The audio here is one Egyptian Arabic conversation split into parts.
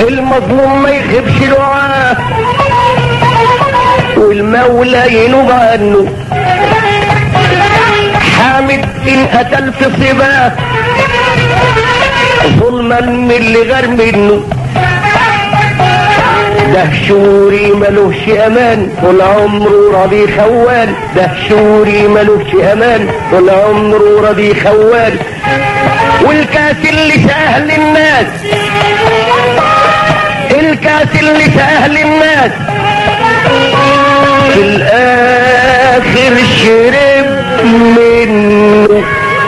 المظلوم ما يخيبش دعاه والمولى ينوب عنه حامد ان قتل في صباه ظلما من اللي غير منه ده شوري ملوش امان طول عمره راضي خوان ده شوري ملوش امان طول عمره راضي خوان والكاس اللي سهل الناس الكاس اللي سهل الناس في الاخر شرب منه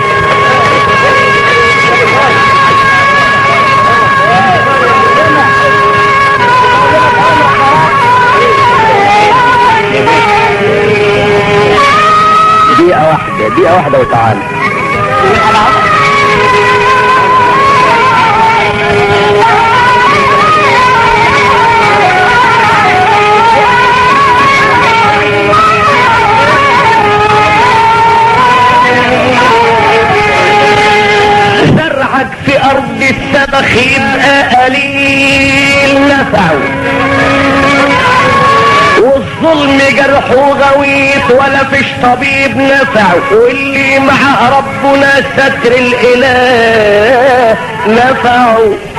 دقيقة واحدة دقيقة واحدة وتعالى زرعك في ارض السبخ يبقى قليل نفعه والظلم جرحه غويط ولا فيش طبيب نفعه واللي مع ربنا ستر الاله نفعه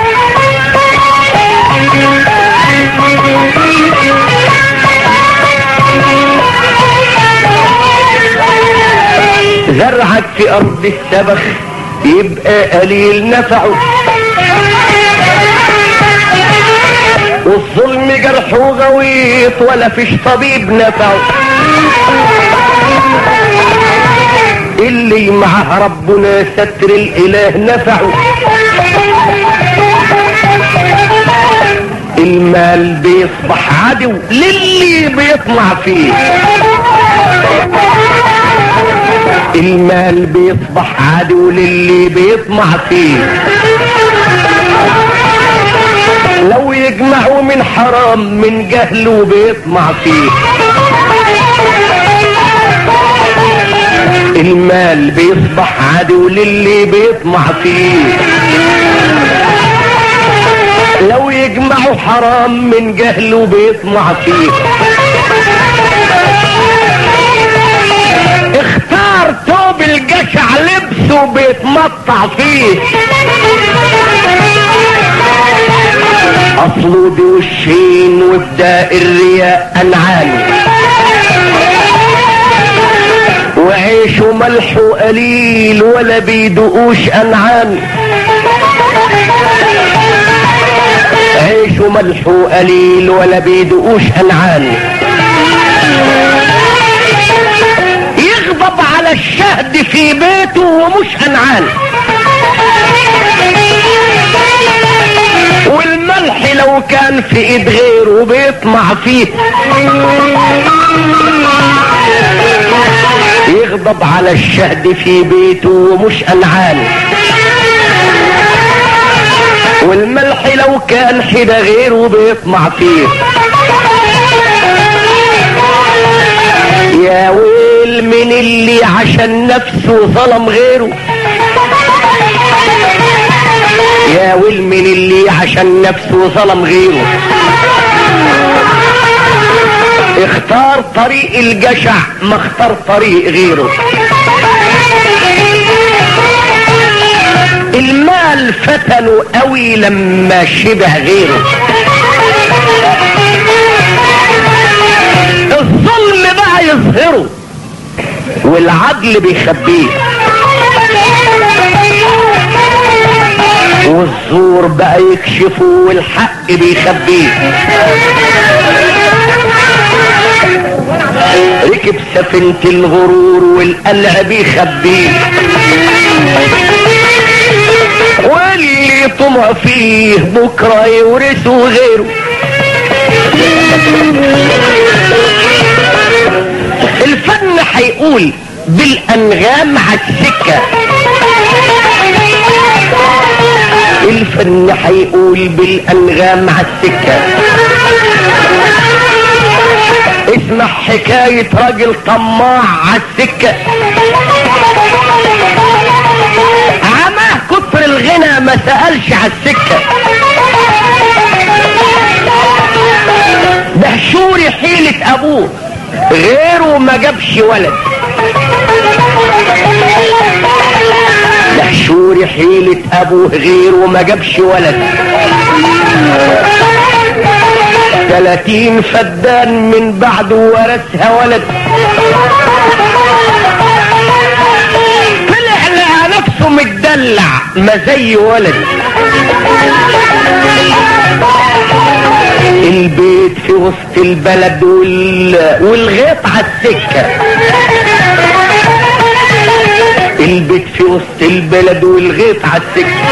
زرعك في ارض السبخ يبقى قليل نفعه والظلم جرحه غويط ولا فيش طبيب نفعه اللي معه ربنا ستر الاله نفعه المال بيصبح عدو للي بيطمع فيه المال بيصبح عدو للي بيطمع فيه لو يجمعوا من حرام من جهله بيطمع فيه المال بيصبح عدو للي بيطمع فيه لو يجمعوا حرام من جهله بيطمع فيه اختار ثوب الجشع لبسه بيتمطع فيه اصله دي وشين وابدا الرياء انعاني وعيشه ملحه قليل ولا بيدقوش انعام عيشه ملحه قليل ولا بيدقوش انعام يغضب على الشهد في بيته ومش انعام والملح لو كان في ايد غيره بيطمع فيه يغضب على الشهد في بيته ومش انعام والملح لو كان حدا غيره بيطمع فيه يا ويل من اللي عشان نفسه ظلم غيره يا ويل من اللي عشان نفسه ظلم غيره اختار طريق الجشع ما اختار طريق غيره المال فتنه قوي لما شبع غيره الظلم بقى يظهره والعدل بيخبيه والزور بقى يكشفه والحق بيخبيه ركب سفينة الغرور والقلع بيخبيه واللي طمع فيه بكرة يورثه غيره الفن هيقول بالانغام على السكة الفن هيقول بالانغام على السكة اسمع حكاية راجل طماع على السكة عماه كتر الغنى ما سألش على السكة دهشوري حيلة ابوه غيره ما جابش ولد دهشوري حيلة ابوه غيره ما جابش ولد تلاتين فدان من بعده ورثها ولد طلع لها نفسه متدلع ما زي ولد البيت في وسط البلد وال... والغيط على السكة البيت في وسط البلد والغيط على السكة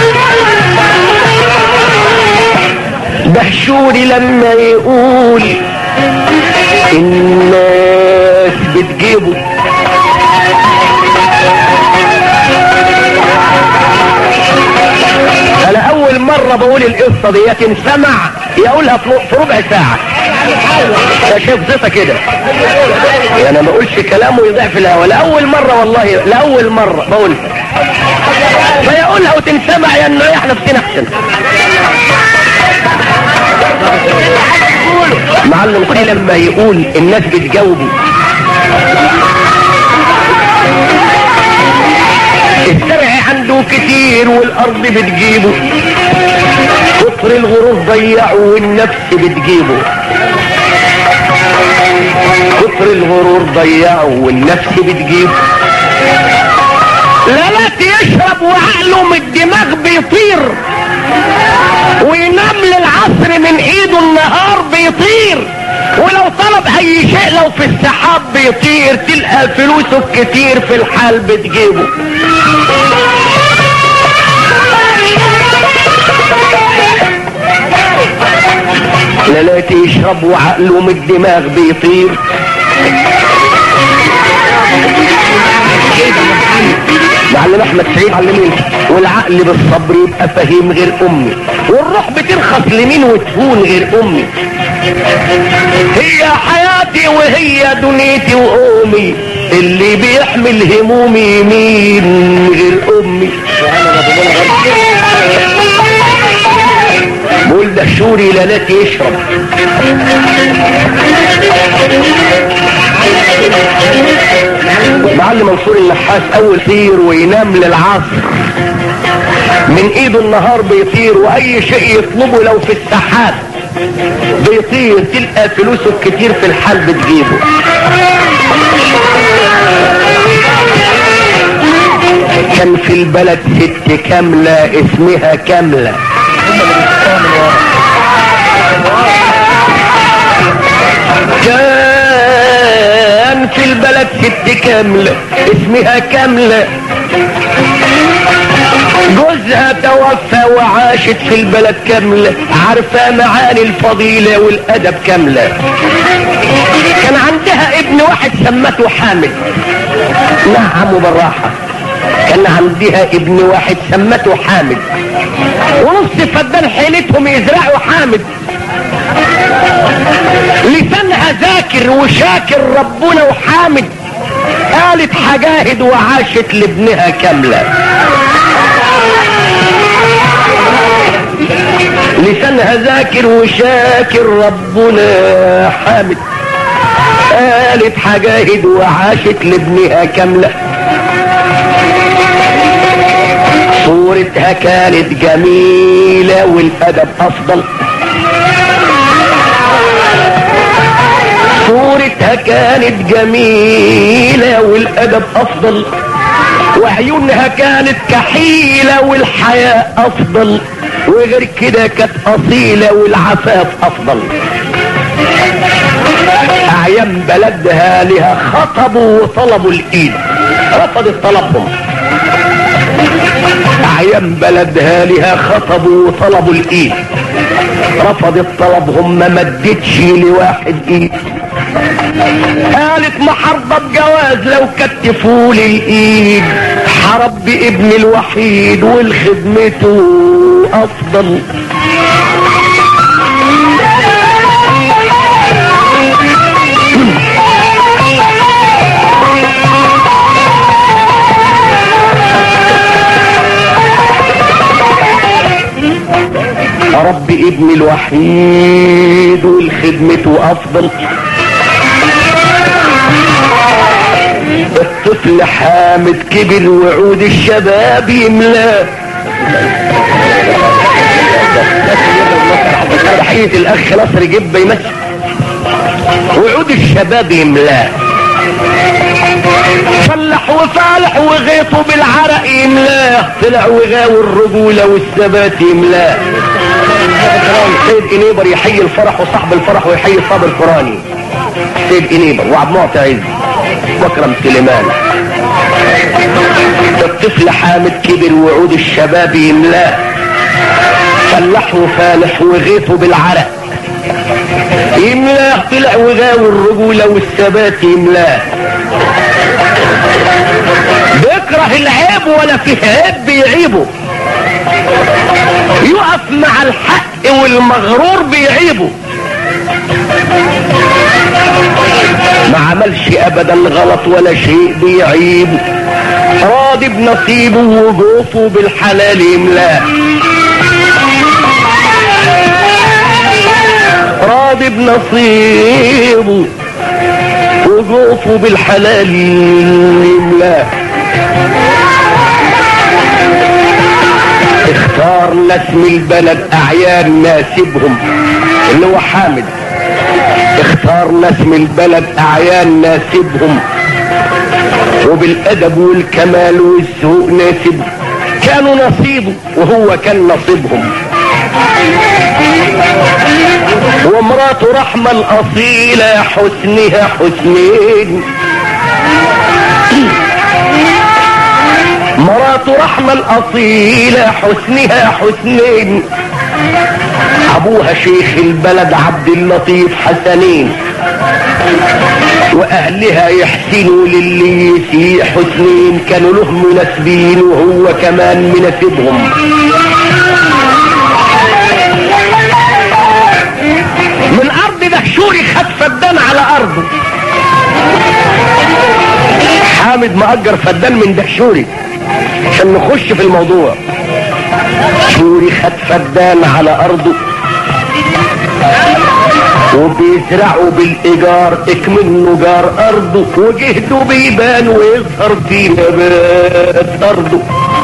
دهشوري لما يقول الناس بتجيبه انا اول مرة بقول القصة دي تنسمع يقولها في ربع ساعة يا شيخ زيطة كده انا ما بقولش كلامه يضيع في الهوا لاول مرة والله لاول مرة بقول فيقولها وتنسمع يا انه احنا في احسن معلم كل لما يقول الناس بتجاوبه الزرع عنده كتير والارض بتجيبه كتر الغرور ضيعه والنفس بتجيبه كتر الغرور ضيعه والنفس بتجيبه لا لا يشرب وعقله من الدماغ بيطير وينام للعصر من ايده النهار بيطير ولو طلب اي شيء لو في السحاب بيطير تلقى فلوسه كتير في الحال بتجيبه لا يشرب وعقله من الدماغ بيطير معلم احمد سعيد علمين والعقل بالصبر يبقى فهيم غير امي والروح بترخص لمين وتهون غير امي هي حياتي وهي دنيتي وامي اللي بيحمل همومي مين غير امي بقول ده شوري لالات يشرب معلم منصور النحاس اول طير وينام للعصر من ايده النهار بيطير واي شيء يطلبه لو في السحاب بيطير تلقى فلوسه كتير في الحال بتجيبه كان في البلد ست كاملة اسمها كاملة كان في البلد ست كاملة اسمها كاملة جوزها توفى وعاشت في البلد كاملة عارفة معاني الفضيلة والأدب كاملة كان عندها ابن واحد سمته حامد نعم بالراحة كان عندها ابن واحد سمته حامد ونص فدان حيلتهم يزرعوا حامد لسانها ذاكر وشاكر ربنا وحامد قالت حجاهد وعاشت لابنها كاملة لسانها ذاكر وشاكر ربنا حامد قالت حجاهد وعاشت لابنها كاملة صورتها كانت جميلة والأدب أفضل صورتها كانت جميلة والأدب أفضل وعيونها كانت كحيلة والحياة أفضل وغير كده كانت أصيلة والعفاف أفضل أعيان بلدها لها خطبوا وطلبوا الإيد رفضت طلبهم أعيان بلدها لها خطبوا وطلبوا الإيد رفضت طلبهم ما مدتش لواحد ايد قالت ما حرضى بجواز لو كتفوا لي الايد حرب بابن الوحيد والخدمته افضل رب ابني الوحيد والخدمة افضل الطفل حامد كبر وعود الشباب يملاه تحية الاخ نصر جبه يمشي وعود الشباب يملاه فلح وفالح وغيطه بالعرق يملاه طلع وغاوي الرجولة والثبات يملاه سيد انيبر يحيي الفرح وصاحب الفرح ويحيي صاب الفراني سيد انيبر وعبد معطي عز واكرم سليمان الطفل حامد كبر وعود الشباب يملاه فلح وفالح وغيطه بالعرق يملاه طلع وغاوي الرجولة والثبات يملاه بيكره العيب ولا فيه عيب بيعيبه يقف مع الحق والمغرور بيعيبه ما عملش ابدا غلط ولا شيء بيعيبه راضي بنصيبه وجوفه بالحلال يملاه راضي بنصيبه وجوفه بالحلال يملاه اختار ناس من البلد اعيان ناسبهم اللي هو حامد اختار ناس من البلد اعيان ناسبهم وبالادب والكمال والذوق ناسبهم كانوا نصيبه وهو كان نصيبهم ومراته رحمة الأصيلة حسنها حسنين مراته رحمة الأصيلة حسنها حسنين أبوها شيخ البلد عبد اللطيف حسنين وأهلها يحسنوا للي يسيء حسنين كانوا له مناسبين وهو كمان مناسبهم من أرض دهشوري خد فدان على أرضه حامد مأجر فدان من دهشوري عشان نخش في الموضوع شوري خد فدان على ارضه وبيزرعوا بالايجار اكمنه جار ارضه وجهده بيبان ويظهر في نبات ارضه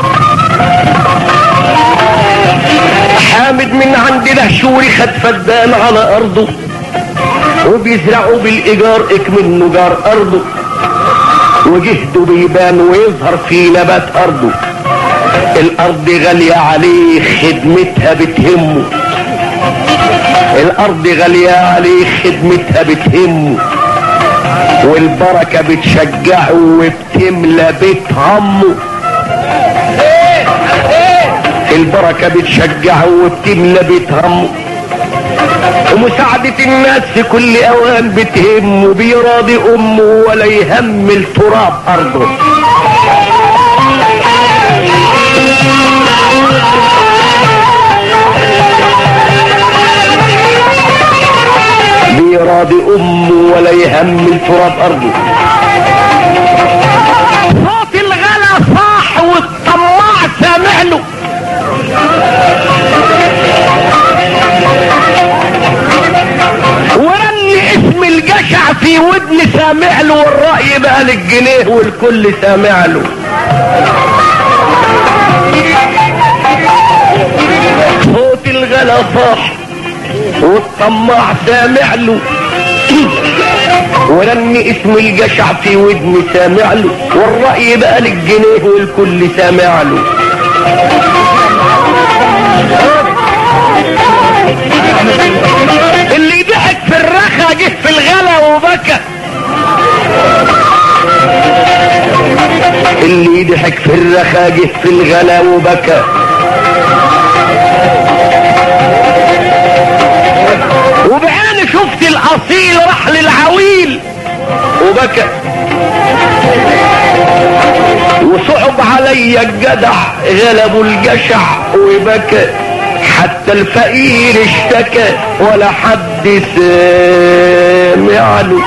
حامد من عند دهشوري خد فدان على ارضه وبيزرعوا بالايجار اكمنه جار ارضه وجهده بيبان ويظهر في نبات ارضه الارض غالية عليه خدمتها بتهمه الارض غالية عليه خدمتها بتهمه والبركة بتشجعه وبتملى بيت همه البركة بتشجعه وبتملى بيت همه ومساعدة الناس في كل اوان بتهمه بيراضي امه ولا يهمل تراب ارضه بيراضي امه ولا يهمل تراب ارضه صوت الغلا صاح والطماع سامع له ورني اسم الجشع في ودن سامع له والرأي بقى للجنيه والكل سامع له صوت الغلا صاح والطماع سامع له ورني اسم الجشع في ودن سامع له والرأي بقى للجنيه والكل سامع له اللي ضحك في الرخا جه في الغلا وبكى اللي ضحك في الرخا جه في الغلا وبكى وبعيني شفت الاصيل راح للعويل وبكى وصعب عليا الجدع غلبوا الجشع وبكى حتى الفقير اشتكى ولا حد سامع له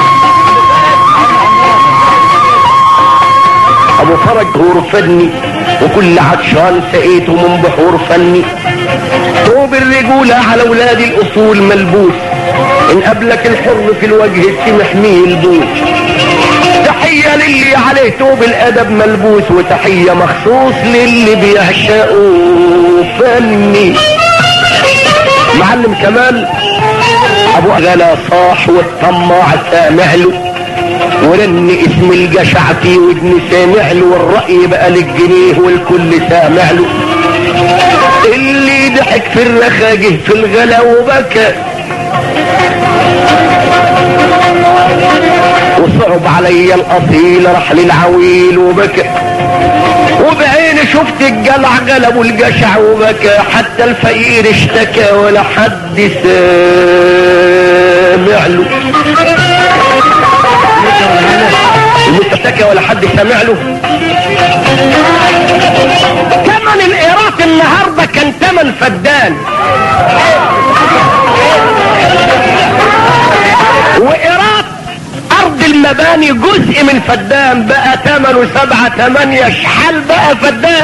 ابو فرج هو رفدني وكل عطشان سقيته من بحور فني طوب الرجولة على ولاد الأصول ملبوس إن قبلك الحر في الوجه السمح ميه البوس تحية للي عليه توب الأدب ملبوس وتحية مخصوص للي بيعشقوا فني معلم كمال أبو غلا صاح والطماع سامع له ورن اسم الجشع في ودني سامع له والرأي بقى للجنيه والكل سامع له اللي ضحك في الرخا جه في الغلا وبكى وصعب علي الاصيل راح للعويل وبكى وبعيني شفت الجلع غلب والجشع وبكى حتى الفقير اشتكى ولا حد سامع له اللي اشتكى ولا حد سامع له تمن القيراط النهارده كان تمن فدان وقيراط ارض المباني جزء من فدان بقى تمنه سبعة تمانية شحال بقى فدان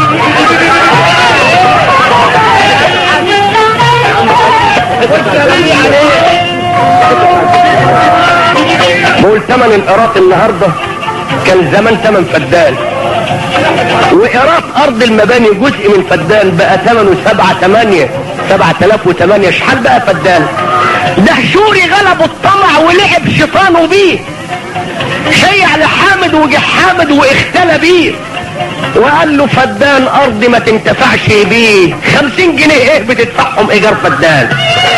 بقول تمن القيراط النهارده كان زمان تمن فدان وإيراد أرض المباني جزء من فدان بقى ثمنه سبعة تمانية سبعة تلاف وتمانية شحال بقى فدان ده شوري غلبوا الطمع ولعب شيطانه بيه شيع لحامد وجه حامد واختلى بيه وقال له فدان ارض ما تنتفعش بيه خمسين جنيه ايه بتدفعهم ايجار فدان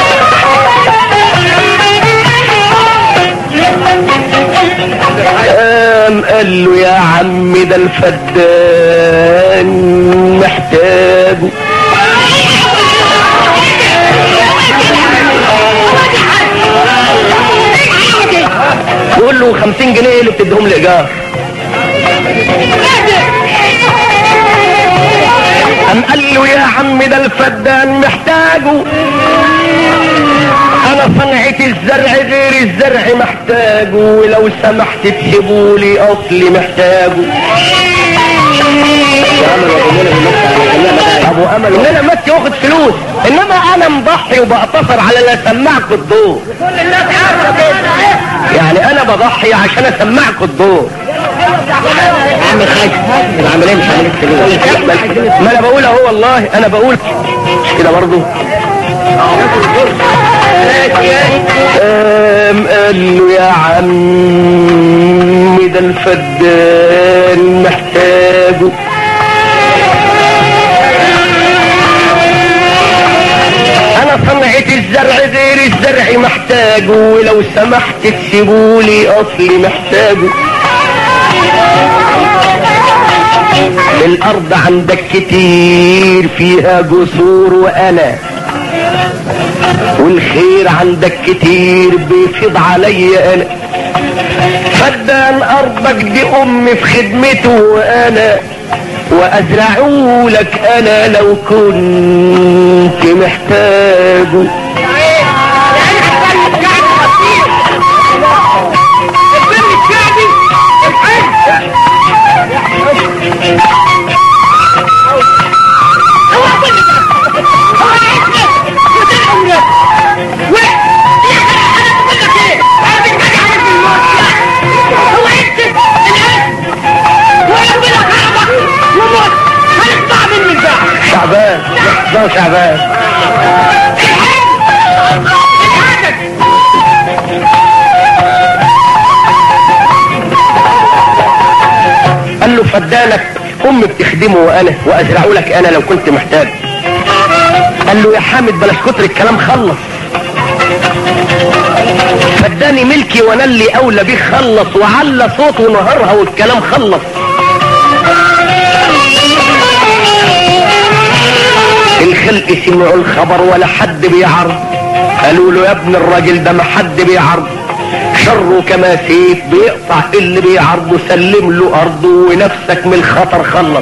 قام قال له يا عم ده الفدان محتاج يقول له 50 جنيه اللي بتديهم الايجار قام قال له يا عم ده الفدان محتاجه انا صنعة الزرع غير الزرع محتاجه ولو سمحت تسيبولي اصلي محتاجه ابو امل ان انا ماشي واخد فلوس انما انا مضحي وبقتصر على اللي اسمعك الدور يعني انا بضحي عشان اسمعك الدور عم الحاج العمليه مش عمليه فلوس ما انا بقول اهو والله انا بقول مش كده برضه قام قال له يا عم ده الفدان محتاجه انا صنعة الزرع غير الزرع محتاجه ولو سمحت تسيبولي اصلي محتاجه الارض عندك كتير فيها جسور وانا والخير عندك كتير بيفيض عليا انا فدان ارضك دي امي في خدمته وانا وازرعه لك انا لو كنت محتاجه شعبان ده شعبان قال له فدانك امي بتخدمه وانا وازرعه لك انا لو كنت محتاج قال له يا حامد بلاش كتر الكلام خلص فداني ملكي وانا اللي اولى بيه خلص وعلى صوته نهارها والكلام خلص الخلق سمعوا الخبر ولا حد بيعرض قالوا له يا ابن الراجل ده ما حد بيعرض شره كما سيف بيقطع اللي بيعرضه سلم له ارضه ونفسك من الخطر خلص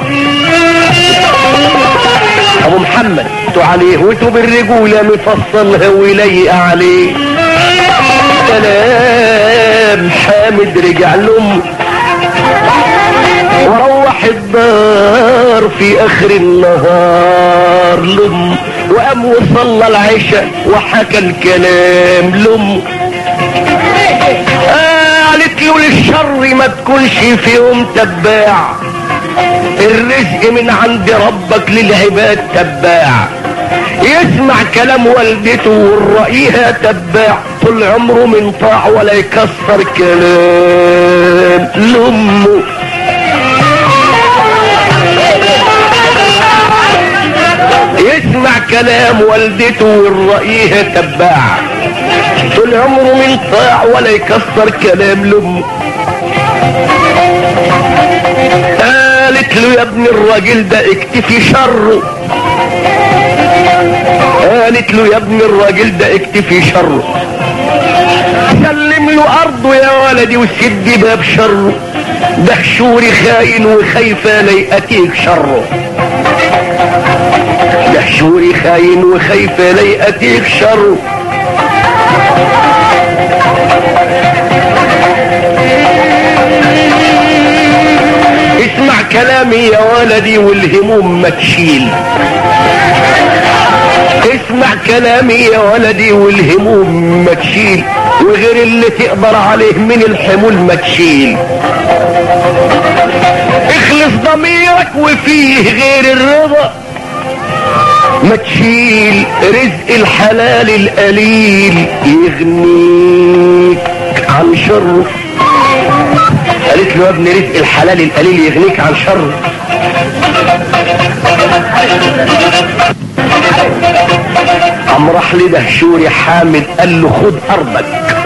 ابو محمد تو عليه وتو بالرجولة مفصلها ولايق عليه سلام حامد رجع لامه وروح الدار في اخر النهار لم وقام وصلى العشاء وحكى الكلام لم قالت له للشر ما تكونش في يوم تباع الرزق من عند ربك للعباد تباع يسمع كلام والدته والرأيها تباع طول عمره من طاع ولا يكسر كلام لأمه يسمع كلام والدته والرأيها تباع طول عمره من طاع ولا يكسر كلام لأمه قالت له يا ابن الراجل ده اكتفي شره قالت له يا ابن الراجل ده اكتفي شره سلم له ارضه يا ولدي وسد باب شره ده شوري خاين وخايفه لا ياتيك شره ده شوري خاين وخايفه لا ياتيك شره اسمع كلامي يا ولدي والهموم ما تشيل اسمع كلامي يا ولدي والهموم ما تشيل وغير اللي تقدر عليه من الحمول ما تشيل اخلص ضميرك وفيه غير الرضا ما تشيل رزق الحلال القليل يغنيك عن شره قالت له يا ابني رزق الحلال القليل يغنيك عن شره قام راح لدهشوري حامد قال له خد ارضك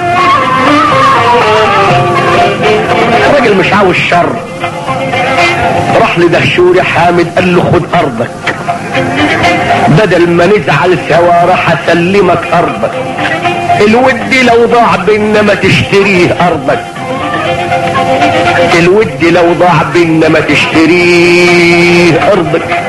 الراجل مش عاوز شر راح لدهشوري حامد قال له خد ارضك بدل ما نزعل سوا راح اسلمك ارضك الود لو ضاع بينا ما تشتريه ارضك الود لو ضاع بينا ما تشتريه ارضك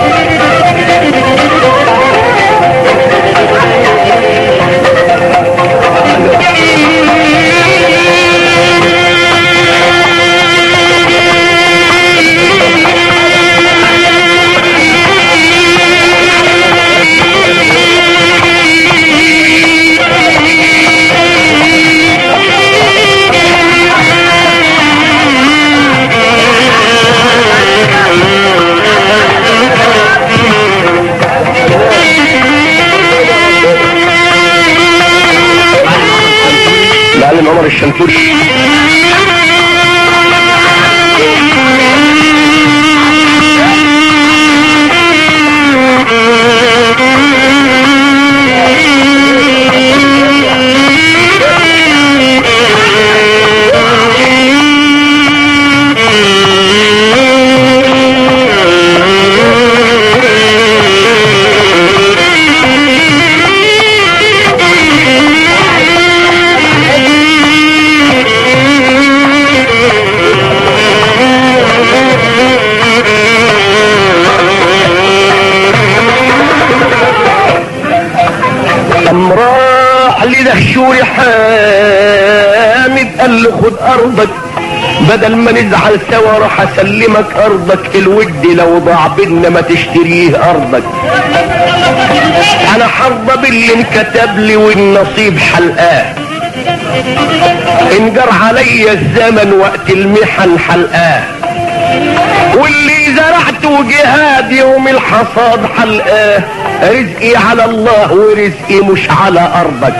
معلم عمر الشنتوش قام راح لدهشوري حامد قال له خد ارضك بدل ما نزعل سوا راح اسلمك ارضك الود لو ضاع بينا ما تشتريه ارضك انا حرضى باللي انكتب لي والنصيب حلقاه انجر عليا الزمن وقت المحن حلقاه واللي زرعته جهاد يوم الحصاد حلقاه رزقي على الله ورزقي مش على ارضك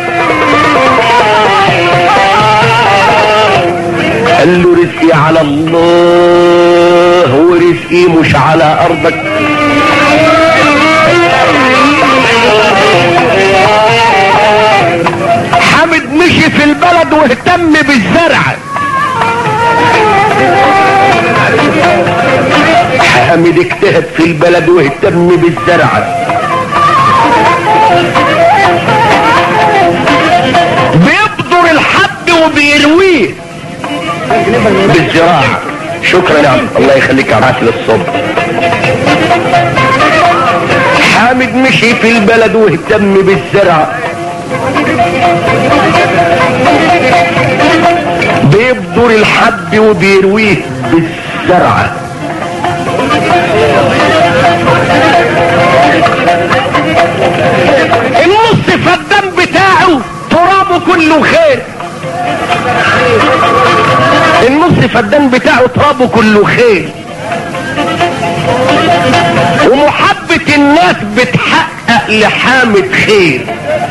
قال له رزقي على الله ورزقي مش على ارضك حامد مشي في البلد واهتم بالزرع حامد اجتهد في البلد واهتم بالزرع بيبذر الحب وبيرويه بالزراعة شكرا يا عم الله يخليك يا عم للصبر حامد مشي في البلد واهتم بالزرع بيبذر الحب وبيرويه بالزرعة فالدان بتاعه ترابه كله خير ومحبة الناس بتحقق لحامد خير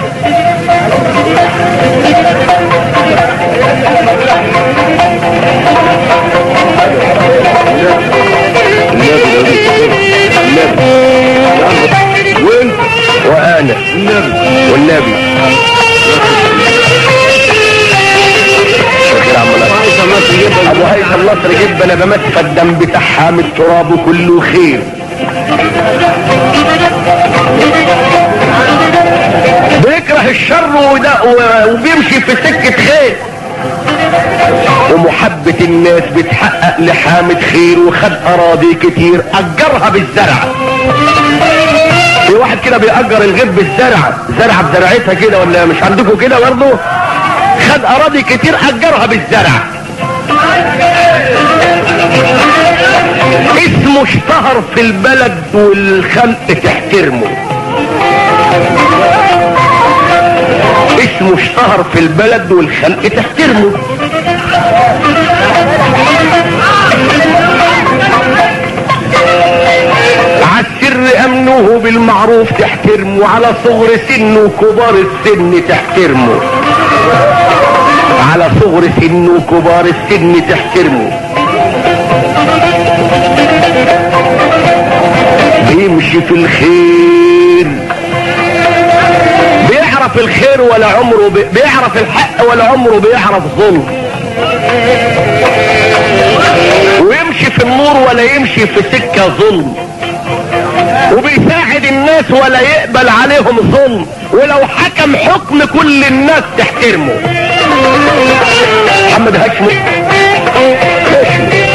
وانت وانا والنبي ابو هيثم نصر جيب انا بمسك الدم بتاع حامد ترابه كله خير بيكره الشر وده وبيمشي في سكة خير ومحبة الناس بتحقق لحامد خير وخد اراضي كتير اجرها بالزرع في واحد كده بيأجر الغيب بالزرع زرعة بزرعتها كده ولا مش عندكم كده برضه خد اراضي كتير اجرها بالزرع اسمه اشتهر في البلد والخلق تحترمه اسمه اشتهر في البلد والخلق تحترمه عالسر امنه بالمعروف تحترمه على صغر سنه وكبار السن تحترمه على صغر سنه وكبار السن تحترمه بيمشي في الخير بيعرف الخير ولا عمره بي... بيعرف الحق ولا عمره بيعرف ظلم ويمشي في النور ولا يمشي في سكة ظلم وبيساعد الناس ولا يقبل عليهم ظلم ولو حكم حكم كل الناس تحترمه محمد هاشمي هاشمي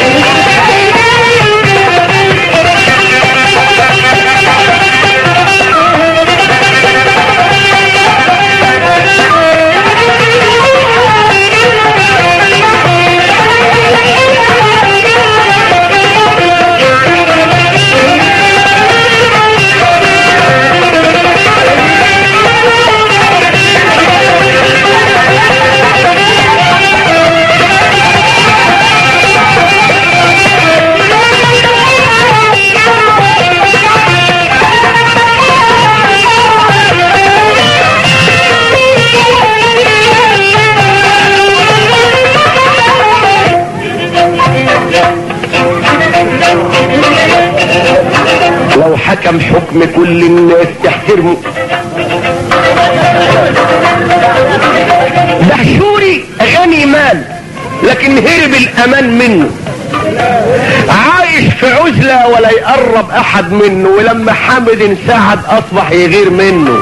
لو حكم حكم كل الناس تحترمه دهشوري غني مال لكن هرب الامان منه عايش في عزلة ولا يقرب احد منه ولما حامد انسعد اصبح يغير منه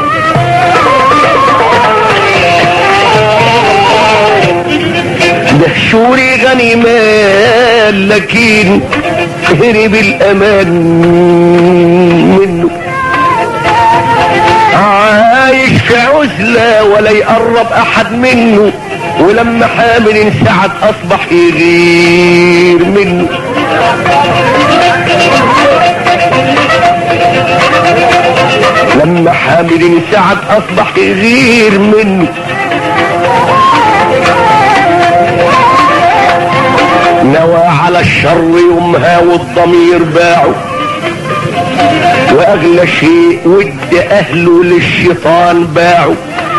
دهشوري غني مال لكن هرب الامان منه عايش في عزلة ولا يقرب احد منه ولما حامل انسعد اصبح يغير منه لما حامل انسعد اصبح يغير منه نوى على الشر يومها والضمير باعه واغلى شيء ود اهله للشيطان باعه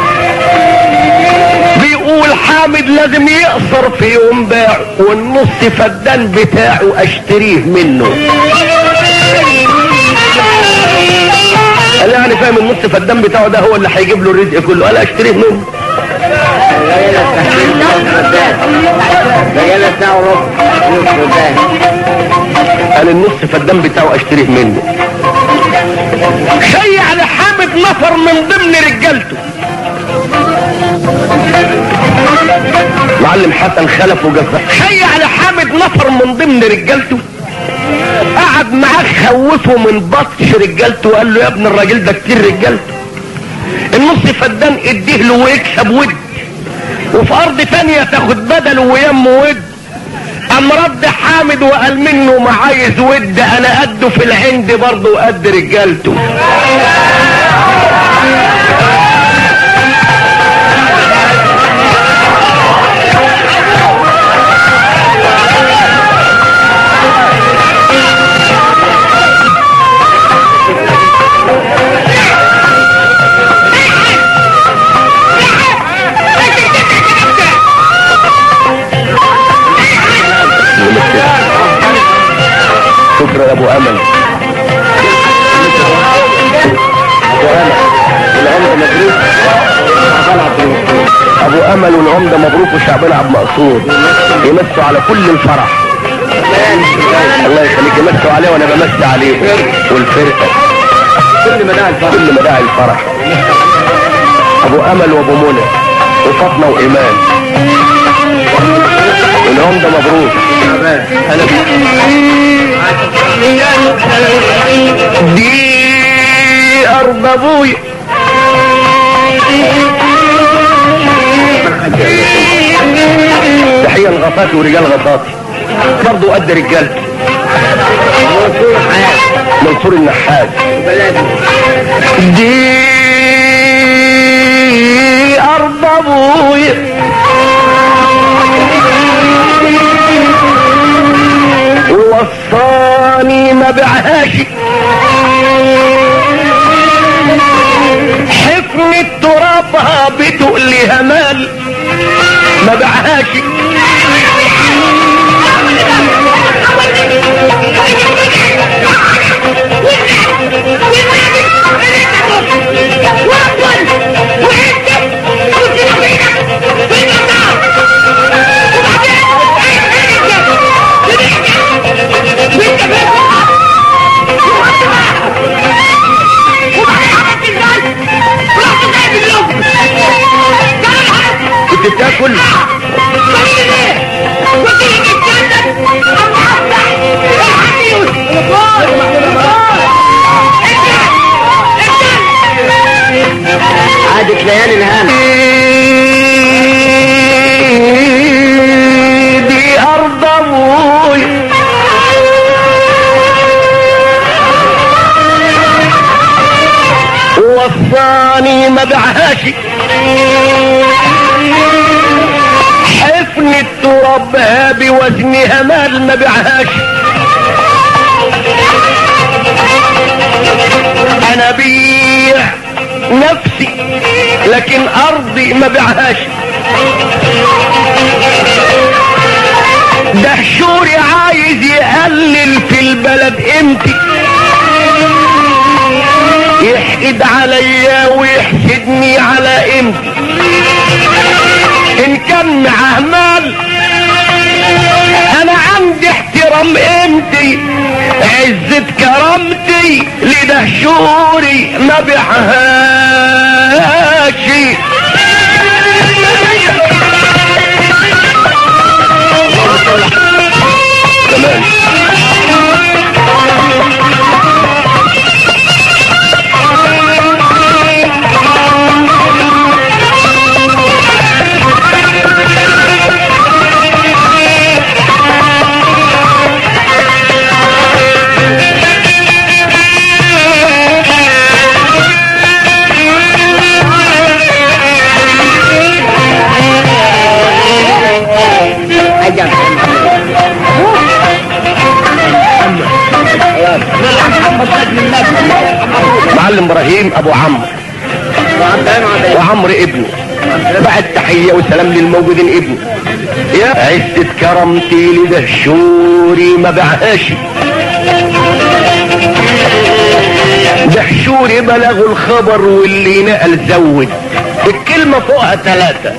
بيقول حامد لازم يقصر في يوم باعه والنص فدان بتاعه اشتريه منه قال يعني فاهم النص فدان بتاعه ده هو اللي هيجيب له الرزق كله قال اشتريه منه قال النص فالدم بتاعه اشتريه منه شيع لحامد نفر من ضمن رجالته معلم حسن خلف وجزاه شيع لحامد نفر من ضمن رجالته قعد معاه خوفه من بطش رجالته وقال له يا ابن الراجل ده كتير رجالته النص فدان اديه له ويكسب ود وفي ارض تانية تاخد بدله ويم ود قام رد حامد وقال منه ما عايز ود انا قده في العند برضه وقد رجالته امل والعمده مبروك وشعبنا عبد مقصود يمسوا على كل الفرح الله يخليك يمسوا عليه وانا بمسي عليه والفرقه كل مداعي الفرح كل مداعي الفرح ابو امل وابو منى وفاطمه وايمان والعمده مبروك هلا دي ارض ابويا تحيه لغطاتي ورجال غطاتي برضه قد رجالتي منصور النحاس دي ارض ابويا ووصاني ما بعهاش حفن ترابها بتقلها مال ما بعهاش كنت بتاكل عادت ليالي الهام دي ارض ابوي وصاني ما بعهاش حفن التراب بوزنها مال ما بعهاش انا بيع نفسي لكن ارضي ما بعهاش ده شوري عايز يقلل في البلد قيمتي يحقد عليا ويحسدني على قيمتي ان كان معاه مال انا عندي احترام قيمتي عزة كرامتي لدهشوري ما بيعهاش تمام حاجة معلم ابراهيم ابو عمرو وعمرو ابنه بعد تحية وسلام للموجودين ابنه يا عزة كرمتي لدهشوري ما بعهاش دهشوري بلغوا الخبر واللي نقل زود الكلمة فوقها ثلاثة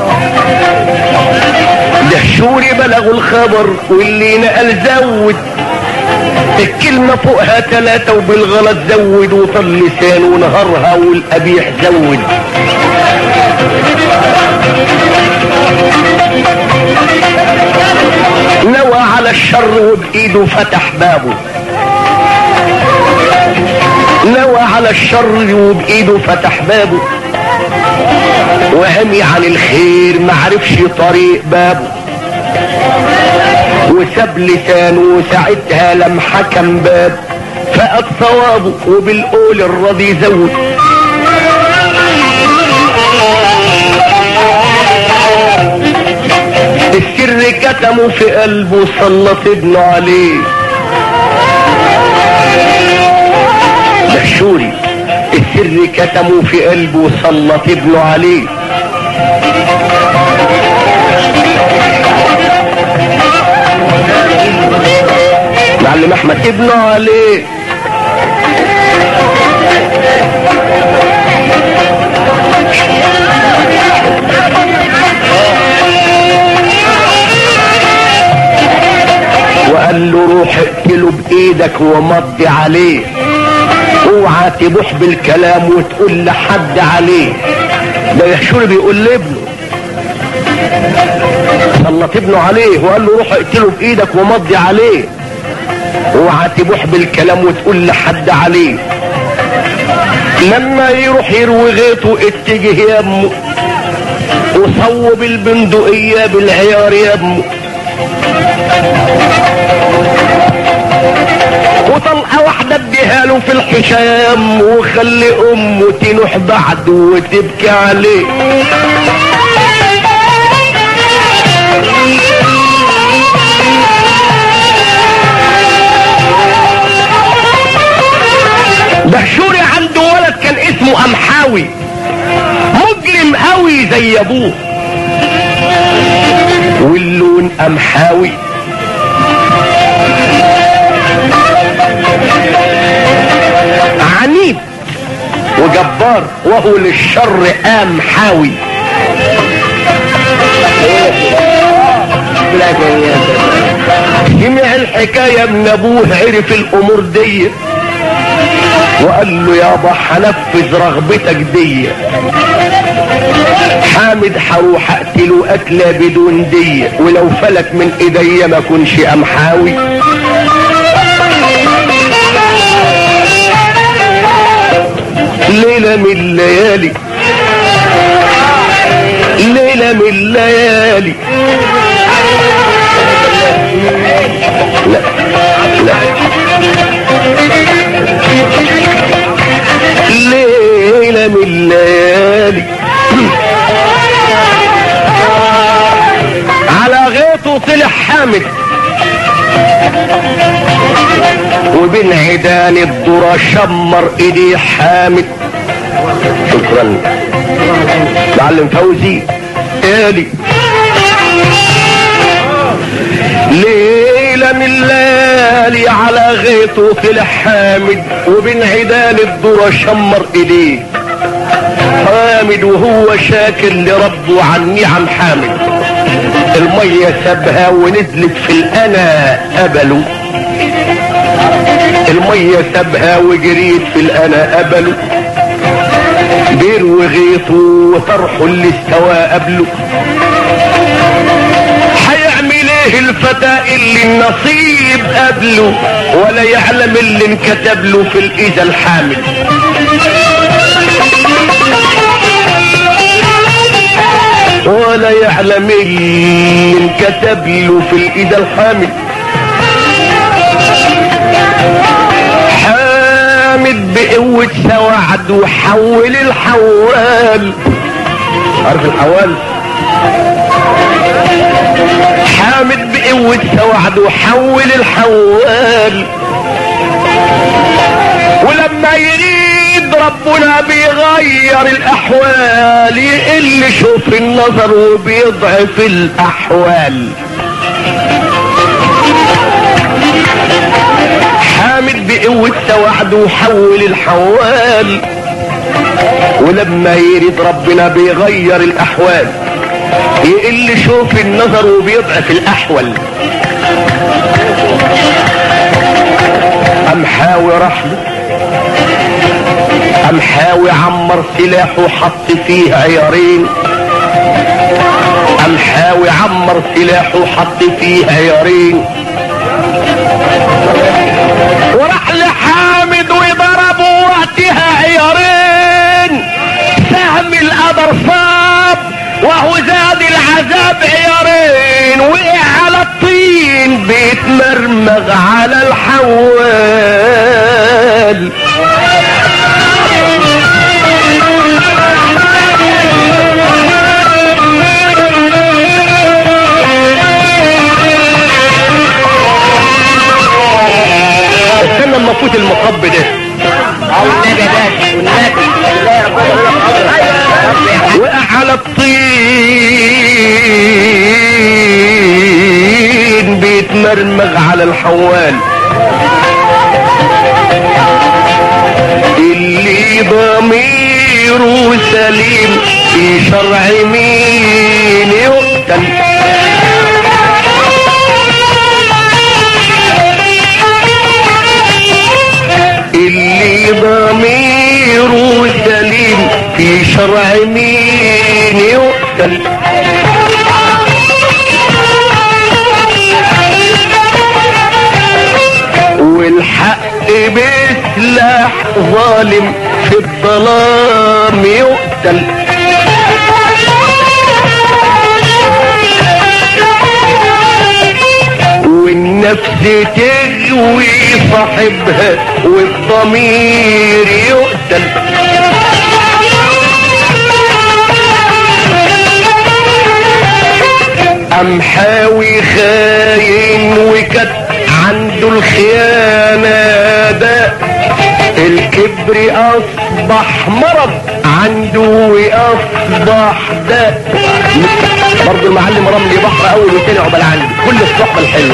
دهشوري بلغوا الخبر واللي نقل زود الكلمة فوقها ثلاثة وبالغلط زود وطل لسان ونهارها والقبيح زود نوى على الشر وبإيده فتح بابه نوى على الشر وبإيده فتح بابه وهمي عن الخير معرفش طريق بابه وساب لسانه ساعتها لم حكم باب فقد صوابه وبالقول الرضي زود السر كتمه في قلبه سلط ابنه عليه دهشوري السر كتمه في قلبه سلط ابنه عليه معلم احمد ابنه عليه ايدك ومضي عليه اوعى تبوح بالكلام وتقول لحد عليه ده يحشور بيقول لابنه سلط ابنه عليه وقال له روح اقتله بايدك ومضي عليه اوعى تبوح بالكلام وتقول لحد عليه لما يروح يروي غيطه اتجه يا امه وصوب البندقية بالعيار يا امه وطلقة واحدة اديها له في الحشام وخلي امه تنوح بعد وتبكي عليه دهشوري عنده ولد كان اسمه امحاوي مجرم قوي زي ابوه واللون امحاوي عنيد وجبار وهو للشر قام حاوي سمع الحكاية من ابوه عرف الامور دي وقال له يابا هنفذ رغبتك دي حامد هروح اقتله قتله بدون دي ولو فلت من ايديا ما كنش امحاوي ليلة من الليالي ليلة من الليالي لا لا ليلة من الليالي على غيطه طلع حامد وبين عيدان الذرة شمر ايديه حامد شكرا معلم فوزي الي ليلة من الليالي على غيطه طلع حامد وبين عيدان الذرة شمر ايديه حامد وهو شاكر لربه عن نعم حامد المية سابها ونزلت في الأنا قبلوا المية سابها وجريت في الأنا قبلوا بير وغيطه وطرحه اللي استوى قبله هيعمل ايه الفتى اللي النصيب قبله ولا يعلم اللي انكتب له في الايد الحامل ولا يعلم اللي انكتب له في الايد الحامل حامد بقوة سوعد وحول الحوال عارف الحوال حامد بقوة سوعد وحول الحوال ولما يريد ربنا بيغير الاحوال يقل شوف النظر وبيضعف الاحوال حامد بقوة سوعد وحول الحوال ولما يريد ربنا بيغير الاحوال يقل شوف النظر وبيضعف الاحول امحاوي رحمه امحاوي عمر سلاحه وحط فيه عيارين امحاوي عمر سلاحه وحط فيه عيارين وراح لحامد وضربوا وقتها عيارين سهم القدر صاب وهو زاد العذاب عيارين وقع على الطين بيتمرمغ على الحوال استنى اما افوت المطب ده والنبي يا باشا والنبي وقع على الطين بيتمرمغ على الحوال اللي ضميره سليم في شرع مين يقتل في شرع مين يقتل والحق بسلاح ظالم في الظلام يقتل والنفس تغوي صاحبها والضمير يقتل أم حاوي خاين وكت عنده الخيانة ده الكبر أصبح مرض عنده وأصبح ده برضه المعلم رملي بحر أول وتاني عقبال عندي كل الصحبة الحلوة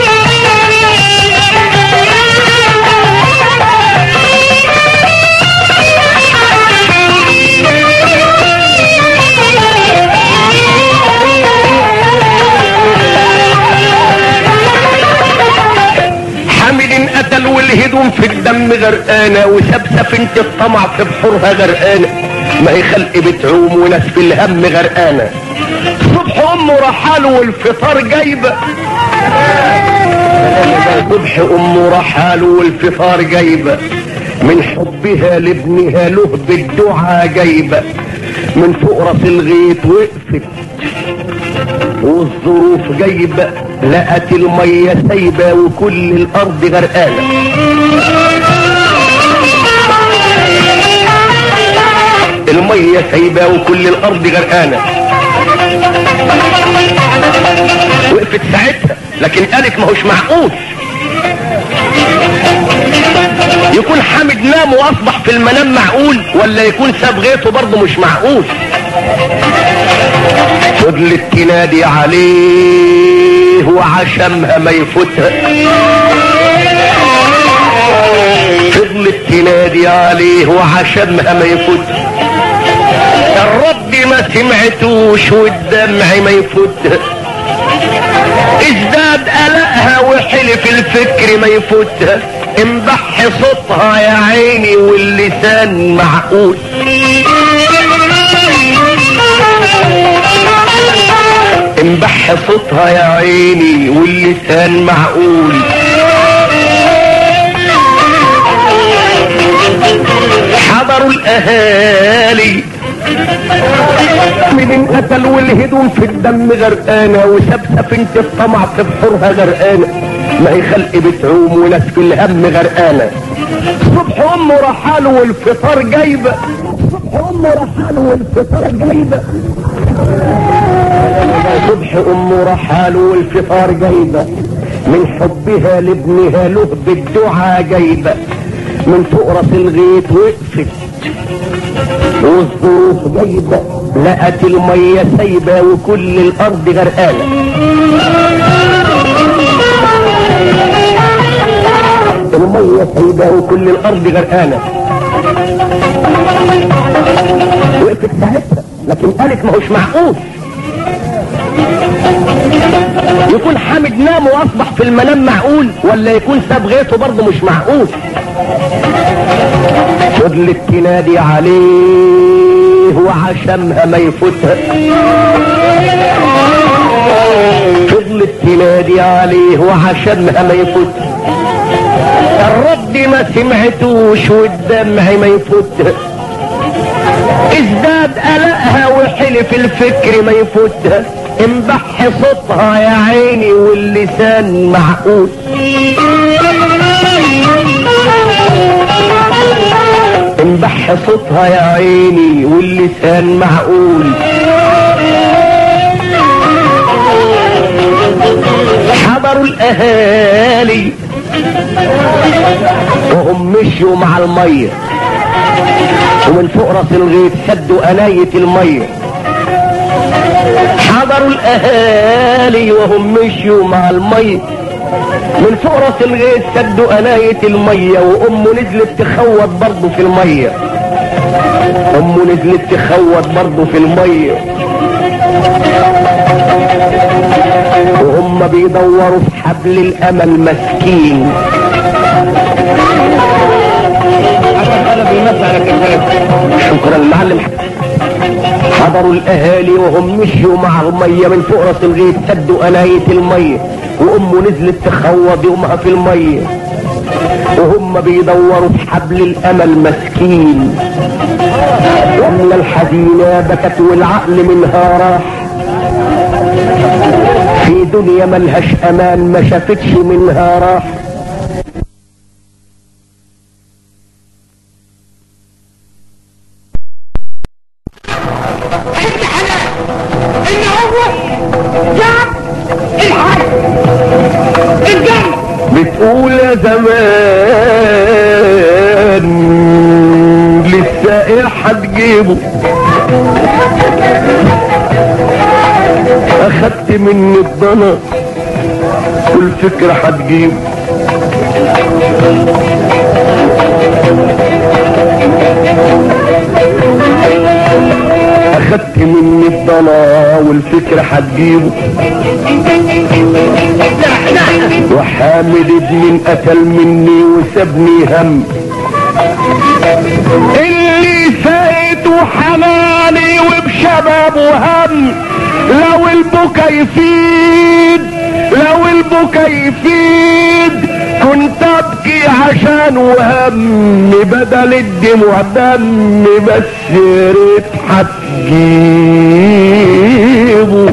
حامل قتل والهدوم في الدم غرقانة وساب سفينة الطمع في بحورها غرقانة ما هي خلق بتعوم وناس في الهم غرقانة صبح امه رحاله والفطار جايبة صبح امه رحاله والفطار جايبة من حبها لابنها له بالدعاء جايبة من فوق راس الغيط وقفت والظروف جايبة لقت المية سايبة وكل الأرض غرقانة المية سايبة وكل الأرض غرقانة وقفت ساعتها لكن قالت ما هوش معقول يكون حامد نام واصبح في المنام معقول ولا يكون ساب غيته برضه مش معقول فضلت تنادي عليه وعشمها ما يفوتها فضلت تنادي عليه وعشمها ما يفوتها الرب ما سمعتوش والدمع ما يفوتها ازداد قلقها وحلف الفكر ما يفوتها انبح صوتها يا عيني واللسان معقول انبح صوتها يا عيني واللسان معقول حضروا الاهالي من انقتل والهدوم في الدم غرقانة وساب سفينة الطمع في بحورها غرقانة ما هي خلق بتعوم وناس في الهم غرقانة صبح امه رحاله والفطار جايبة صبح امه رحاله والفطار جايبة صبح امه رحاله والفطار جايبة من حبها لابنها له بالدعاء جايبة من فوق راس الغيط وقفت والظروف جايبة لقت المية سايبة وكل الأرض غرقانة المية سايبة وكل الأرض غرقانة وقفت ساعتها لكن قالت ما هوش معقول يكون حامد نام واصبح في المنام معقول ولا يكون ساب غيته برضه مش معقول فضلت تنادي عليه وعشمها ما يفوتها فضلت تنادي عليه وعشمها ما يفوتها الرد ما سمعتوش والدمع ما يفوتها ازداد قلقها وحلف الفكر ما يفوتها انبح صوتها يا عيني واللسان معقول انبح صوتها يا عيني واللسان معقول حضروا الاهالي وهم مشوا مع الميه ومن فوق راس الغيط سدوا اناية الميه حضروا الاهالي وهم مشوا مع الميه من فوق راس الغيط سدوا اناية الميه وامه نزلت تخوض برضه في الميه امه نزلت تخوض برضه في الميه وهم بيدوروا في حبل الامل مسكين شكرا المعلم حضروا الاهالي وهم مشيوا مع الميه من فوق راس الغيط سدوا انايه الميه وامه نزلت تخوض يومها في الميه وهم بيدوروا في حبل الامل مسكين ومن الحزينة بكت والعقل منها راح في دنيا ملهاش امان ما شافتش منها راح ان هو جاب الحج الجنة بتقول يا زمان للسائل هتجيبه اخدت مني الضنا والفكرة هتجيبه اخدت مني الضنا والفكرة هتجيبه وحامد ابن قتل مني وسابني هم اللي سايته حناني وبشبابه هم لو البكا يفيد لو البكا يفيد كنت ابكي عشان وهم بدل الدموع دم بس يا ريت هتجيبه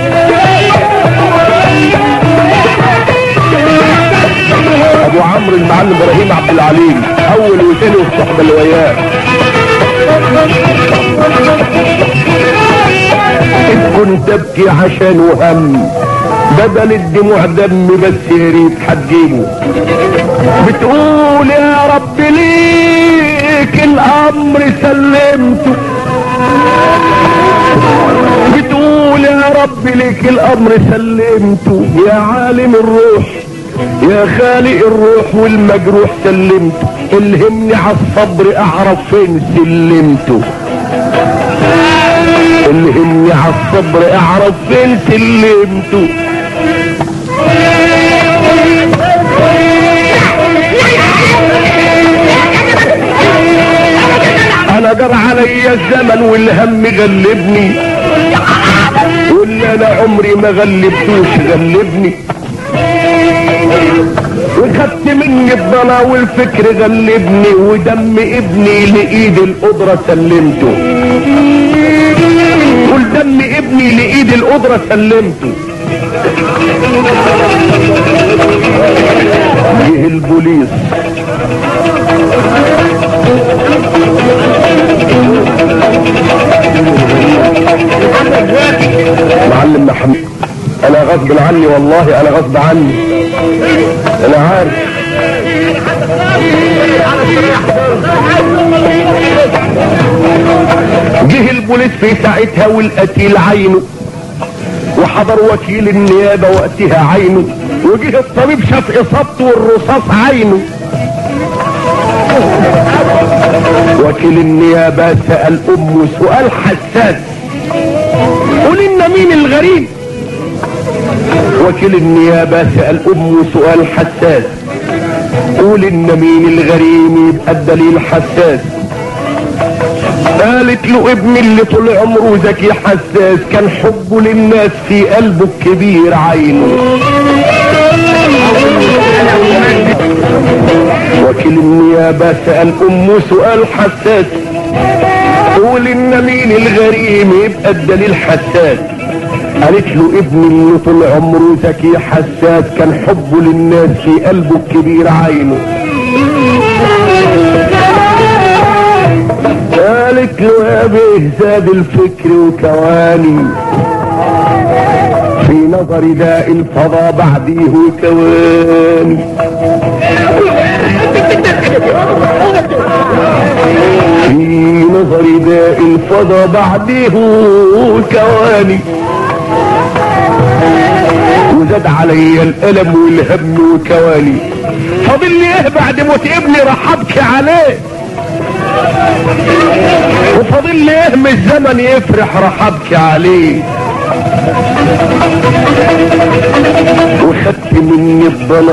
ابو عمرو المعلم ابراهيم عبد العليم اول وثاني والصحبه اللي وياه إذ كنت ابكي عشان وهم بدل الدموع دم بس يا ريت هتجيبه بتقول يا رب ليك الامر سلمته بتقول يا رب ليك الامر سلمته يا عالم الروح يا خالق الروح والمجروح سلمته الهمني على الصبر اعرف فين سلمته الهمني على الصبر اعرف فين سلمته انا جرى عليا الزمن والهم غلبني واللي انا عمري ما غلبتوش غلبني وخدت مني الضنا والفكر غلبني ودم ابني لايد القدرة سلمته والدم ابني لايد القدرة سلمته جه البوليس معلم محمد انا غصب عني والله انا غصب عني انا عارف جه البوليس في ساعتها والقتيل عينه وحضر وكيل النيابة وقتها عينه وجه الطبيب شاف اصابته والرصاص عينه وكيل النيابة سأل امه سؤال حساس قول لنا مين الغريب وكيل النيابة سأل امه سؤال حساس قول ان مين الغريم يبقى الدليل حساس قالت له ابني اللي طول عمره ذكي حساس كان حبه للناس في قلبه الكبير عينه وكيل النيابة سأل امه سؤال حساس قول ان مين الغريم يبقى الدليل حساس قالت له ابني اللي طول عمره ذكي حساس كان حبه للناس في قلبه الكبير عينه قالت له يا بيه زاد الفكر وكواني في نظري داء الفضا بعديه وكواني في نظري داء الفضا بعديه وكواني وزاد علي الالم والهم وكواني فاضل لي ايه بعد موت ابني راح ابكي عليه وفاضل لي ايه من الزمن يفرح راح ابكي عليه وخدت مني الضنا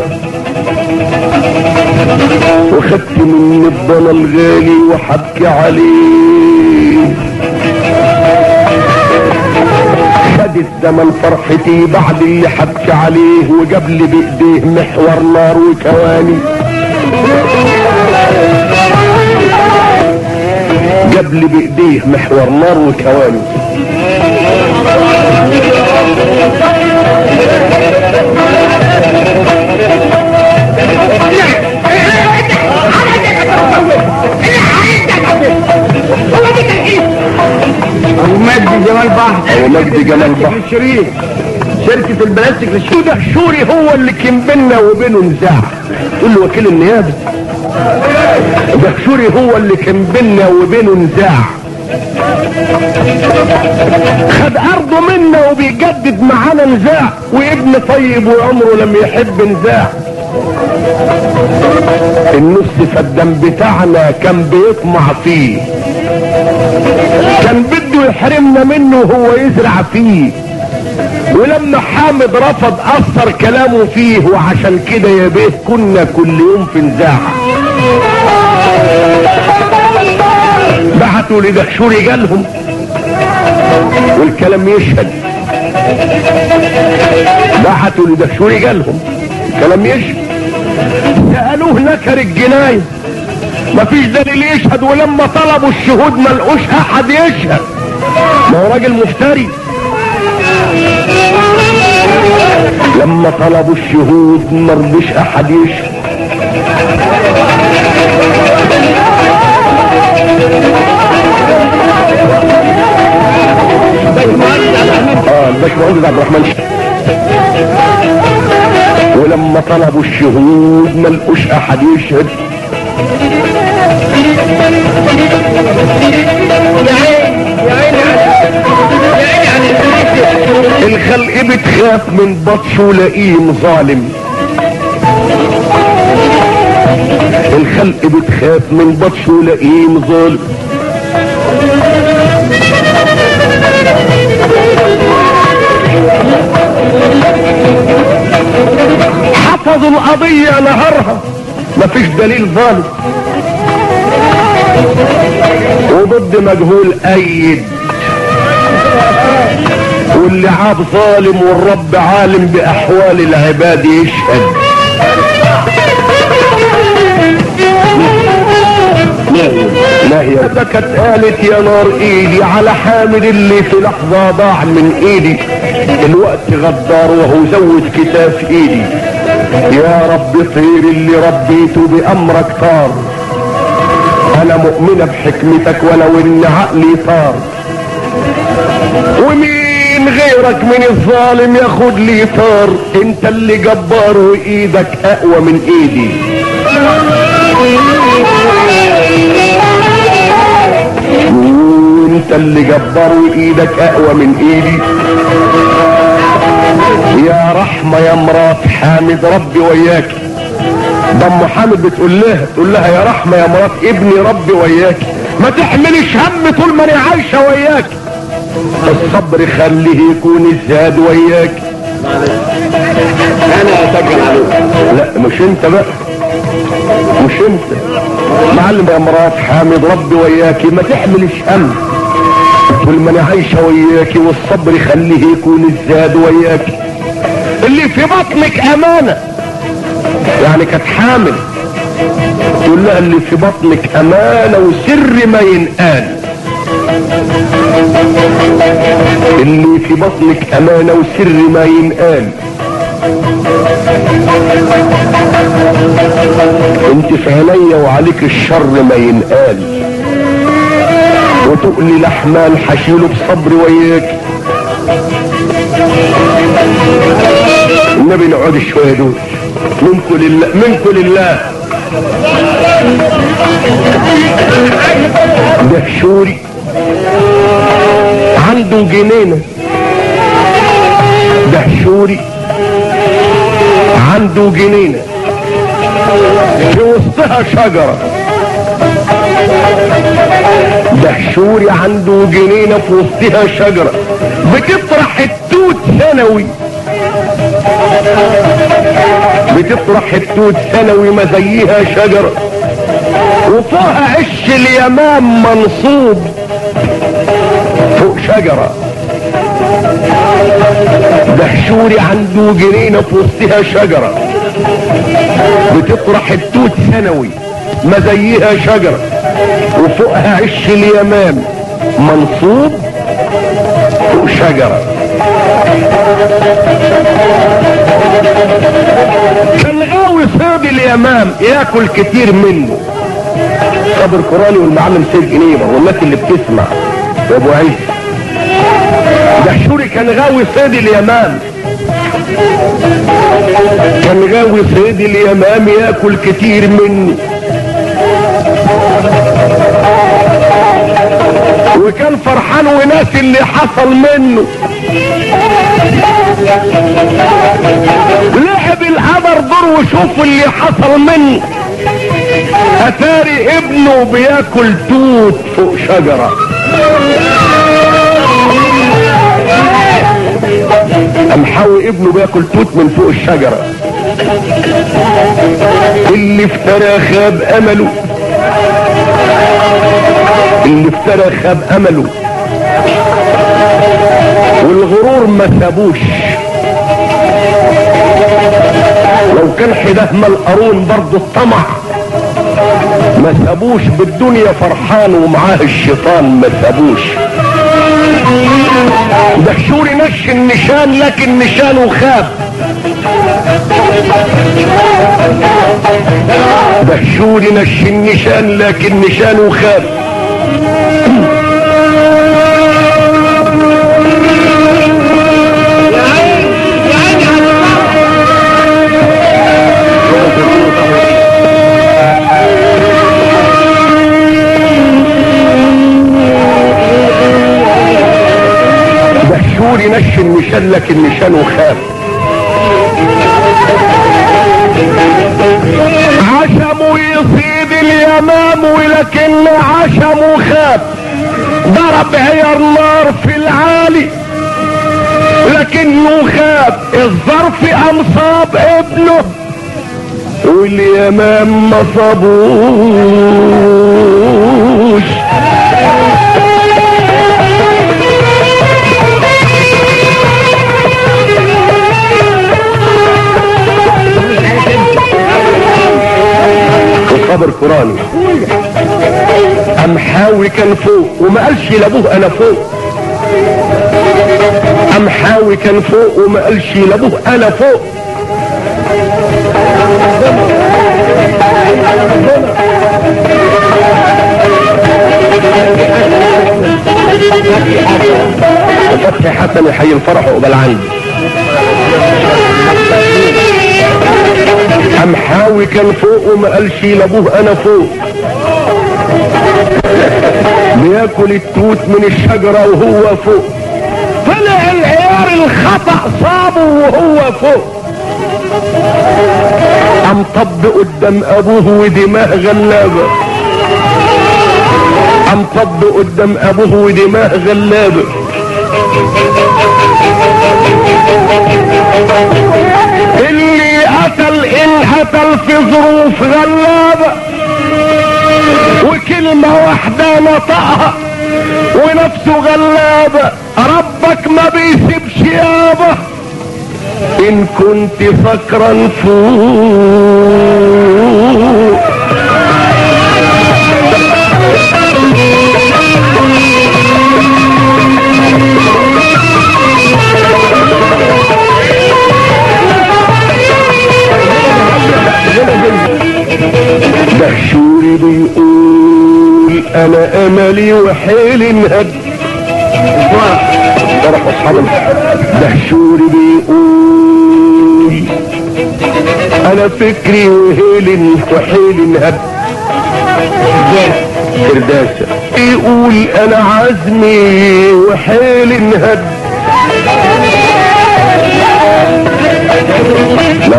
وخدت مني الضنا الغالي وحبكي عليه زاد الزمن فرحتي بعد اللي حبت عليه وجاب لي بايديه محور نار وكواني جاب لي بايديه محور نار وكواني ابو مجدي جمال بحر ابو مجدي جمال بحر الشريف شركة البلاستيك للشريف ده شوري هو اللي كان بيننا وبينه نزاع تقول له وكيل النيابه ده شوري هو اللي كان بيننا وبينه نزاع خد ارضه منا وبيجدد معانا نزاع وابن طيب وعمره لم يحب نزاع النص فالدم بتاعنا كان بيطمع فيه كان بده يحرمنا منه وهو يزرع فيه ولما حامد رفض اثر كلامه فيه وعشان كده يا بيه كنا كل يوم في نزاع بعتوا لدهشوري جالهم والكلام يشهد بعتوا لدهشوري جالهم الكلام يشهد سألوه نكر الجناية مفيش دليل يشهد ولما طلبوا الشهود ما لقوش احد يشهد ما هو راجل مفتري لما طلبوا الشهود ما رضيش احد يشهد اه الباشمهندس عبد الرحمن شهد. ولما طلبوا الشهود ما لقوش احد يشهد الخلق بتخاف من بطش ولئيم ظالم الخلق بتخاف من بطش ولئيم ظالم حفظوا القضية نهارها مفيش دليل ظالم وضد مجهول ايد واللي عاب ظالم والرب عالم باحوال العباد يشهد لا هي ده كانت قالت يا نار ايدي على حامد اللي في لحظة ضاع من ايدي الوقت غدار وهو زود كتاف ايدي يا رب طير اللي ربيته بامرك طار انا مؤمنة بحكمتك ولو ان عقلي طار ومين غيرك من الظالم ياخد لي طار انت اللي جبار وايدك اقوى من ايدي وانت اللي جبار وايدك اقوى من ايدي يا رحمة يا مرات حامد ربي وياك ده ام حامد بتقول لها تقول لها يا رحمة يا مرات ابني ربي وياك ما تحملش هم طول ما انا عايشة وياك الصبر خليه يكون الزاد وياك انا اسجل عليك لا مش انت بقى مش انت معلم يا مرات حامد ربي وياكي ما تحملش هم طول ما انا عايشة وياكي والصبر خليه يكون الزاد وياكي اللي في بطنك امانة يعني كانت حامل تقول لها اللي في بطنك امانة وسر ما ينقال اللي في بطنك امانة وسر ما ينقال انت في عينيا وعليك الشر ما ينقال وتقلي لحمان حشيله بصبر وياك النبي نقعد شويه دول منكم لله منكم لله ده شوري عنده جنينه ده شوري عنده جنينه في وسطها شجره دهشوري عنده جنينة في وسطها شجرة بتطرح التوت سنوي بتطرح التوت سنوي ما زيها شجرة وفوقها عش اليمام منصوب فوق شجرة دهشوري عنده جنينة في وسطها شجرة بتطرح التوت سنوي ما زيها شجرة وفوقها عش اليمام منصوب فوق شجرة كان غاوي صيد اليمام ياكل كتير منه صابر قراني والمعلم سيد جنيبة والناس اللي بتسمع وابو عيسى دهشوري كان غاوي صيد اليمام كان غاوي صيد اليمام ياكل كتير منه وكان فرحان وناس اللي حصل منه لعب القمر دور وشوفوا اللي حصل منه اتاري ابنه بياكل توت فوق شجره امحاوي ابنه بياكل توت من فوق الشجرة اللي افترى خاب امله اللي افترى خاب امله والغرور ما سابوش لو كان حده القارون برضه الطمع ما سابوش بالدنيا فرحان ومعاه الشيطان ما سابوش دهشوري نش النشان لكن نشانه خاب دهشوري نش النشان لكن نشانه خاب دهشوري نش النشان لكن نشانه خاب عشمه يصيد اليمام ولكن عشمه خاب ضرب عيار نار في العالي لكنه خاب الظرف انصاب ابنه واليمام ما صابوش وصبر قراني امحاوي كان فوق وما قالش لابوه انا فوق امحاوي كان فوق وما قالش لابوه انا فوق فتحي حسن يحيي الفرح وقبل عندي امحاوي كان فوق وما قالش لابوه انا فوق بياكل التوت من الشجرة وهو فوق طلع العيار الخطأ صابه وهو فوق قام طب قدام ابوه ودماغ غلابة قام طب قدام ابوه ودماغ غلابة اللي قتل ان قتل في ظروف غلابة وكلمة واحدة نطقها ونفسه غلابة ربك ما بيسيبش يابا ان كنت فكرا فوق دهشوري بيقول انا املي وحيلي انهد فرح اصحاب دهشوري بيقول انا فكري وهيلي وحيلي انهد كرداسة يقول انا عزمي وحيلي انهد لا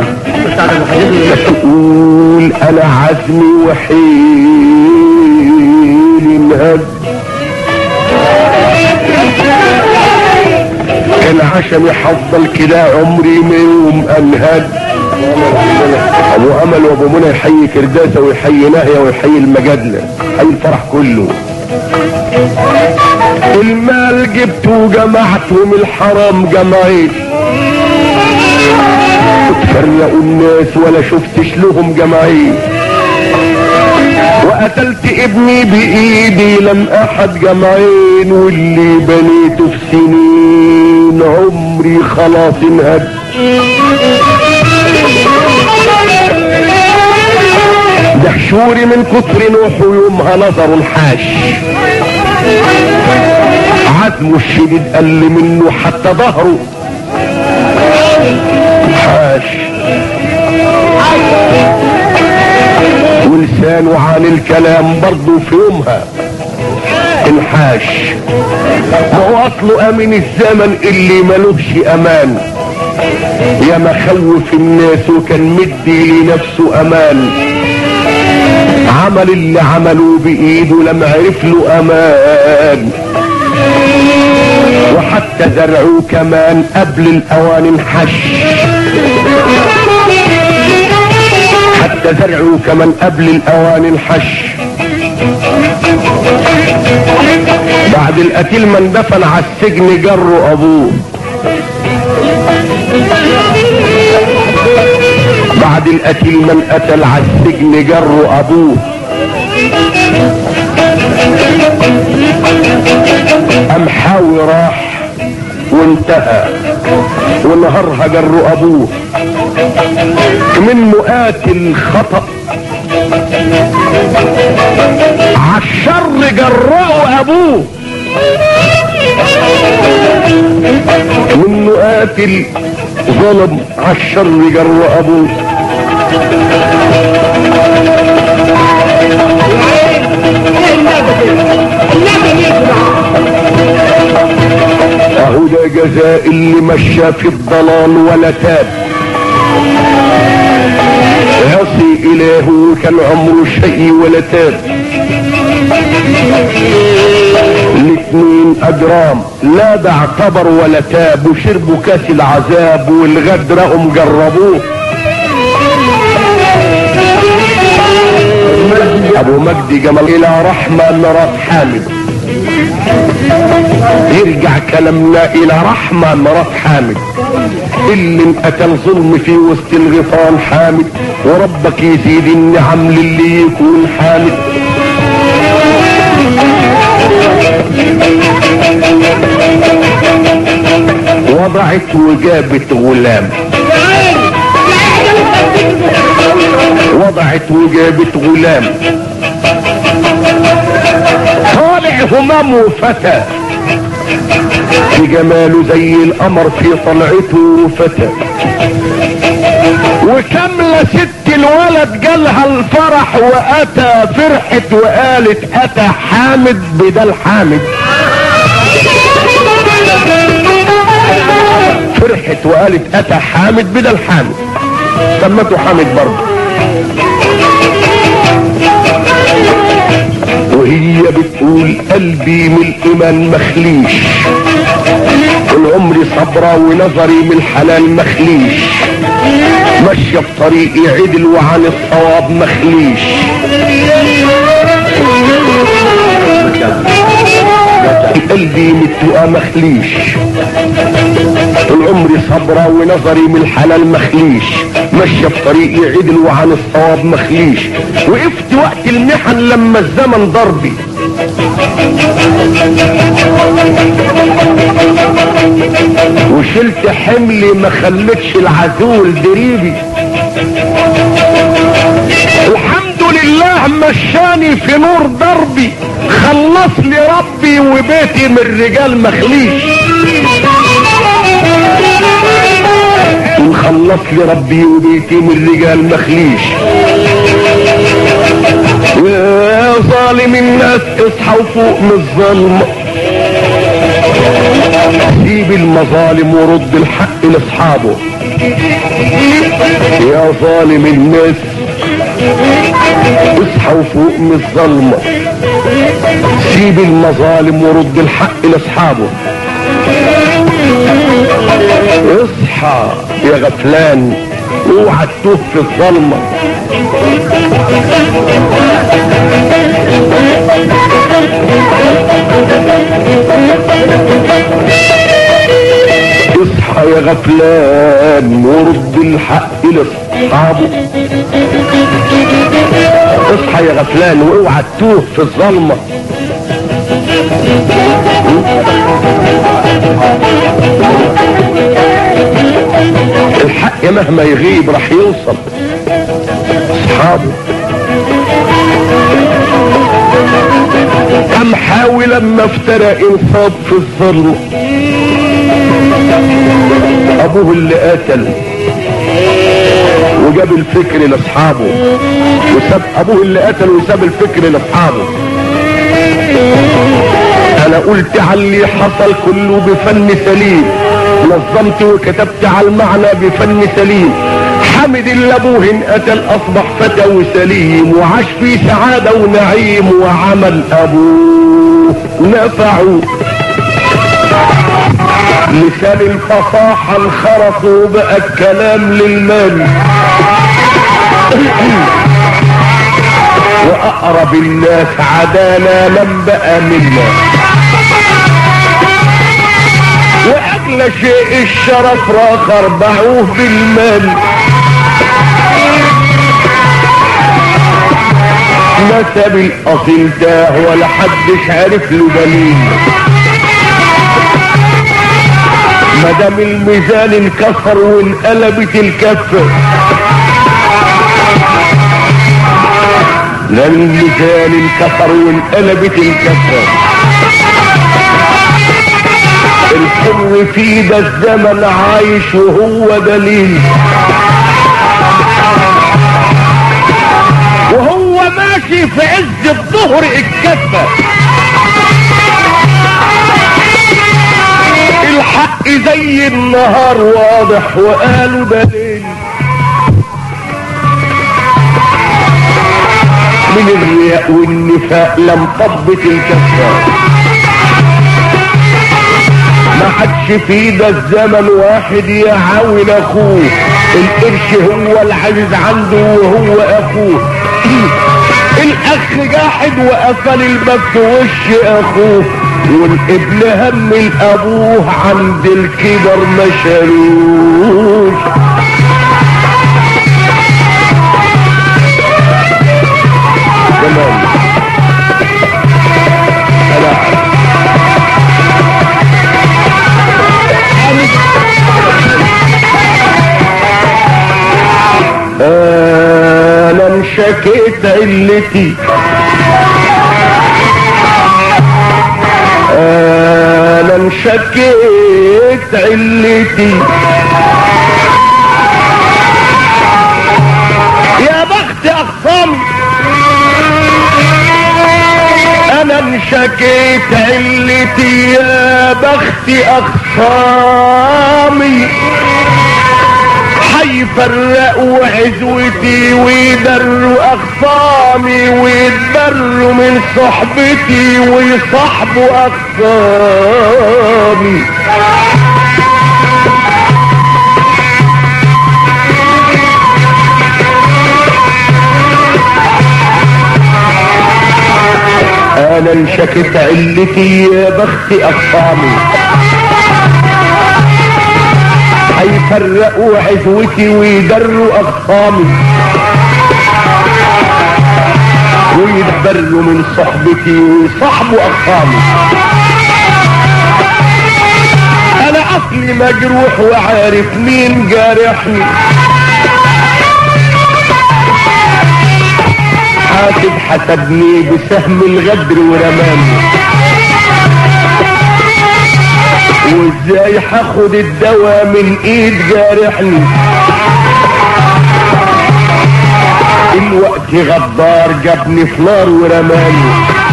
تقول انا عزمي وحيلي انهد كان عشمي حفضل كده عمري ما يوم انهد ابو امل وابو منى يحيي كرداسه ويحيي ناهيه ويحيي المجادله حي الفرح كله المال جبته وجمعته من الحرام جمعين تفرقوا الناس ولا شفتش لهم جمعين وقتلت ابني بايدي لم احد جمعين واللي بنيته في سنين عمري خلاص انهد دهشوري من كتر نوح ويومها نظر الحاش عزمه الشديد قل منه حتى ظهره حاش ولسانه عن الكلام برضه في يومها انحاش ما هو اصله امن الزمن اللي ملوش امان يا مخوف الناس وكان مدي لنفسه امان عمل اللي عمله بايده لم عرف له امان وحتى زرعه كمان قبل الاوان انحش حتى زرعه كمان قبل الاوان انحش بعد القتيل ما اندفن على السجن جره ابوه بعد القتيل من قتل على السجن جره ابوه قام حاوي راح وانتهى ونهارها جره ابوه منه قاتل خطأ عالشر جرأه ابوه منه قاتل ظلم عالشر جرأ ابوه اهو ده جزاء اللي مشى في الضلال ولا تاب عصي الهه وكان عمره شيء ولا تاب الاتنين اجرام لا ده اعتبر ولا تاب وشربوا كاس العذاب والغدر قوم جربوه ابو مجدي جمال الى رحمة مرات حامد يرجع كلامنا الى رحمة مرات حامد اللي انقتل ظلم في وسط الغفران حامد وربك يزيد النعم للي يكون حامد وضعت وجابت غلام وضعت وجابت غلام طالع همام وفتى في جماله زي القمر في طلعته فتى وكاملة ست الولد جالها الفرح واتى فرحت وقالت اتى حامد بدل حامد فرحت وقالت اتى حامد بدل حامد سمته حامد برضه وهي بتقول قلبي من الايمان مخليش طول عمري صبرة ونظري من الحلال مخليش ماشية في طريقي عدل وعن الصواب مخليش قلبي من التقى مخليش طول عمري صبرة ونظري من الحلال مخليش ماشية في طريقي عدل وعن الصواب مخليش وقفت وقت المحن لما الزمن ضربي وشلت حملي ما خلتش العزول دريبي الحمد لله مشاني في نور دربي خلص لي ربي وبيتي من الرجال مخليش وخلص لي ربي وبيتي من الرجال مخليش يا ظالم الناس اصحى وفوق من الظلم سيب المظالم ورد الحق لاصحابه يا ظالم الناس اصحى وفوق من الظلم سيب المظالم ورد الحق لاصحابه اصحى يا غفلان اوعى تتوه في الظلمه اصحى يا غفلان ورد الحق لاصحابه اصحى يا غفلان واوعى تتوه في الظلمه الحق مهما يغيب راح يوصل اصحابه كم حاول اما افترى انصاب في الظلم ابوه اللي قتل وجاب الفكر لاصحابه وساب ابوه اللي قتل وساب الفكر لاصحابه انا قلت على اللي حصل كله بفن سليم نظمت وكتبت على المعنى بفن سليم حمد اللي ابوه انقتل اصبح فتى وسليم وعاش في سعادة ونعيم وعمل ابوه نفعه لسان الفصاحة انخرط وبقى الكلام للمال واقرب الناس عدانا لم بقى منا واغلى شيء الشرف راخر باعوه بالمال نسب الاصيل تاه ولا حدش عرف له دليل مدام الميزان انكسر وانقلبت الكفه لا الميزان انكسر وانقلبت الكفه الحر في ده الزمن عايش وهو دليل وهو ماشي في عز الظهر الكفه الحق زي النهار واضح وقالوا دليل من الرياء والنفاق لم طبت الكفة ما حدش في ده الزمن واحد يعاون اخوه القرش هو العزيز عنده وهو اخوه الاخ جاحد وقفل الباب في وش اخوه والابن هم الابوه عند الكبر ما شالوش تمام انا انا انشكيت علتي انا انشكيت علتي يا بخت اخصامي انا انشكيت علتي يا بخت اخصامي هيفرقوا عزوتي ويدروا اخصامي ويتبروا من صحبتي ويصاحبوا اخصامي انا انشكت علتي يا بخت اخصامي هيفرقوا عزوتي ويدروا اخصامي ويتبروا من صحبتي ويصاحبوا اخصامي انا اصلي مجروح وعارف مين جارحني حاسب حسبني بسهم الغدر ورماني وازاي هاخد الدواء من ايد جارحني الوقت غدار جابني في نار ورماني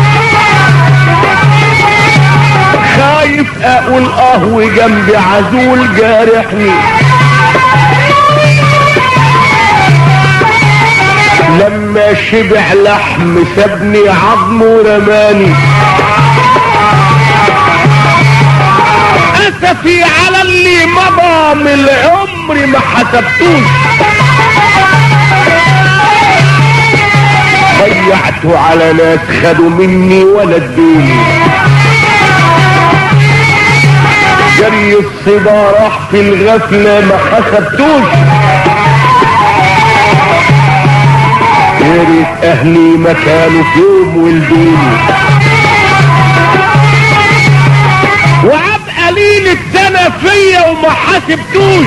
خايف اقول اه وجنبي عزول جارحني لما شبع لحم سابني عظم ورماني اسفي على اللي مضى من العمر ما حسبتوش ضيعته على ناس خدوا مني ولا ادوني جري الصبا راح في الغفلة ما حسبتوش يا ريت اهلي ما كانوا في يوم ولدوني وعب قليل السنة فيا وما حسبتوش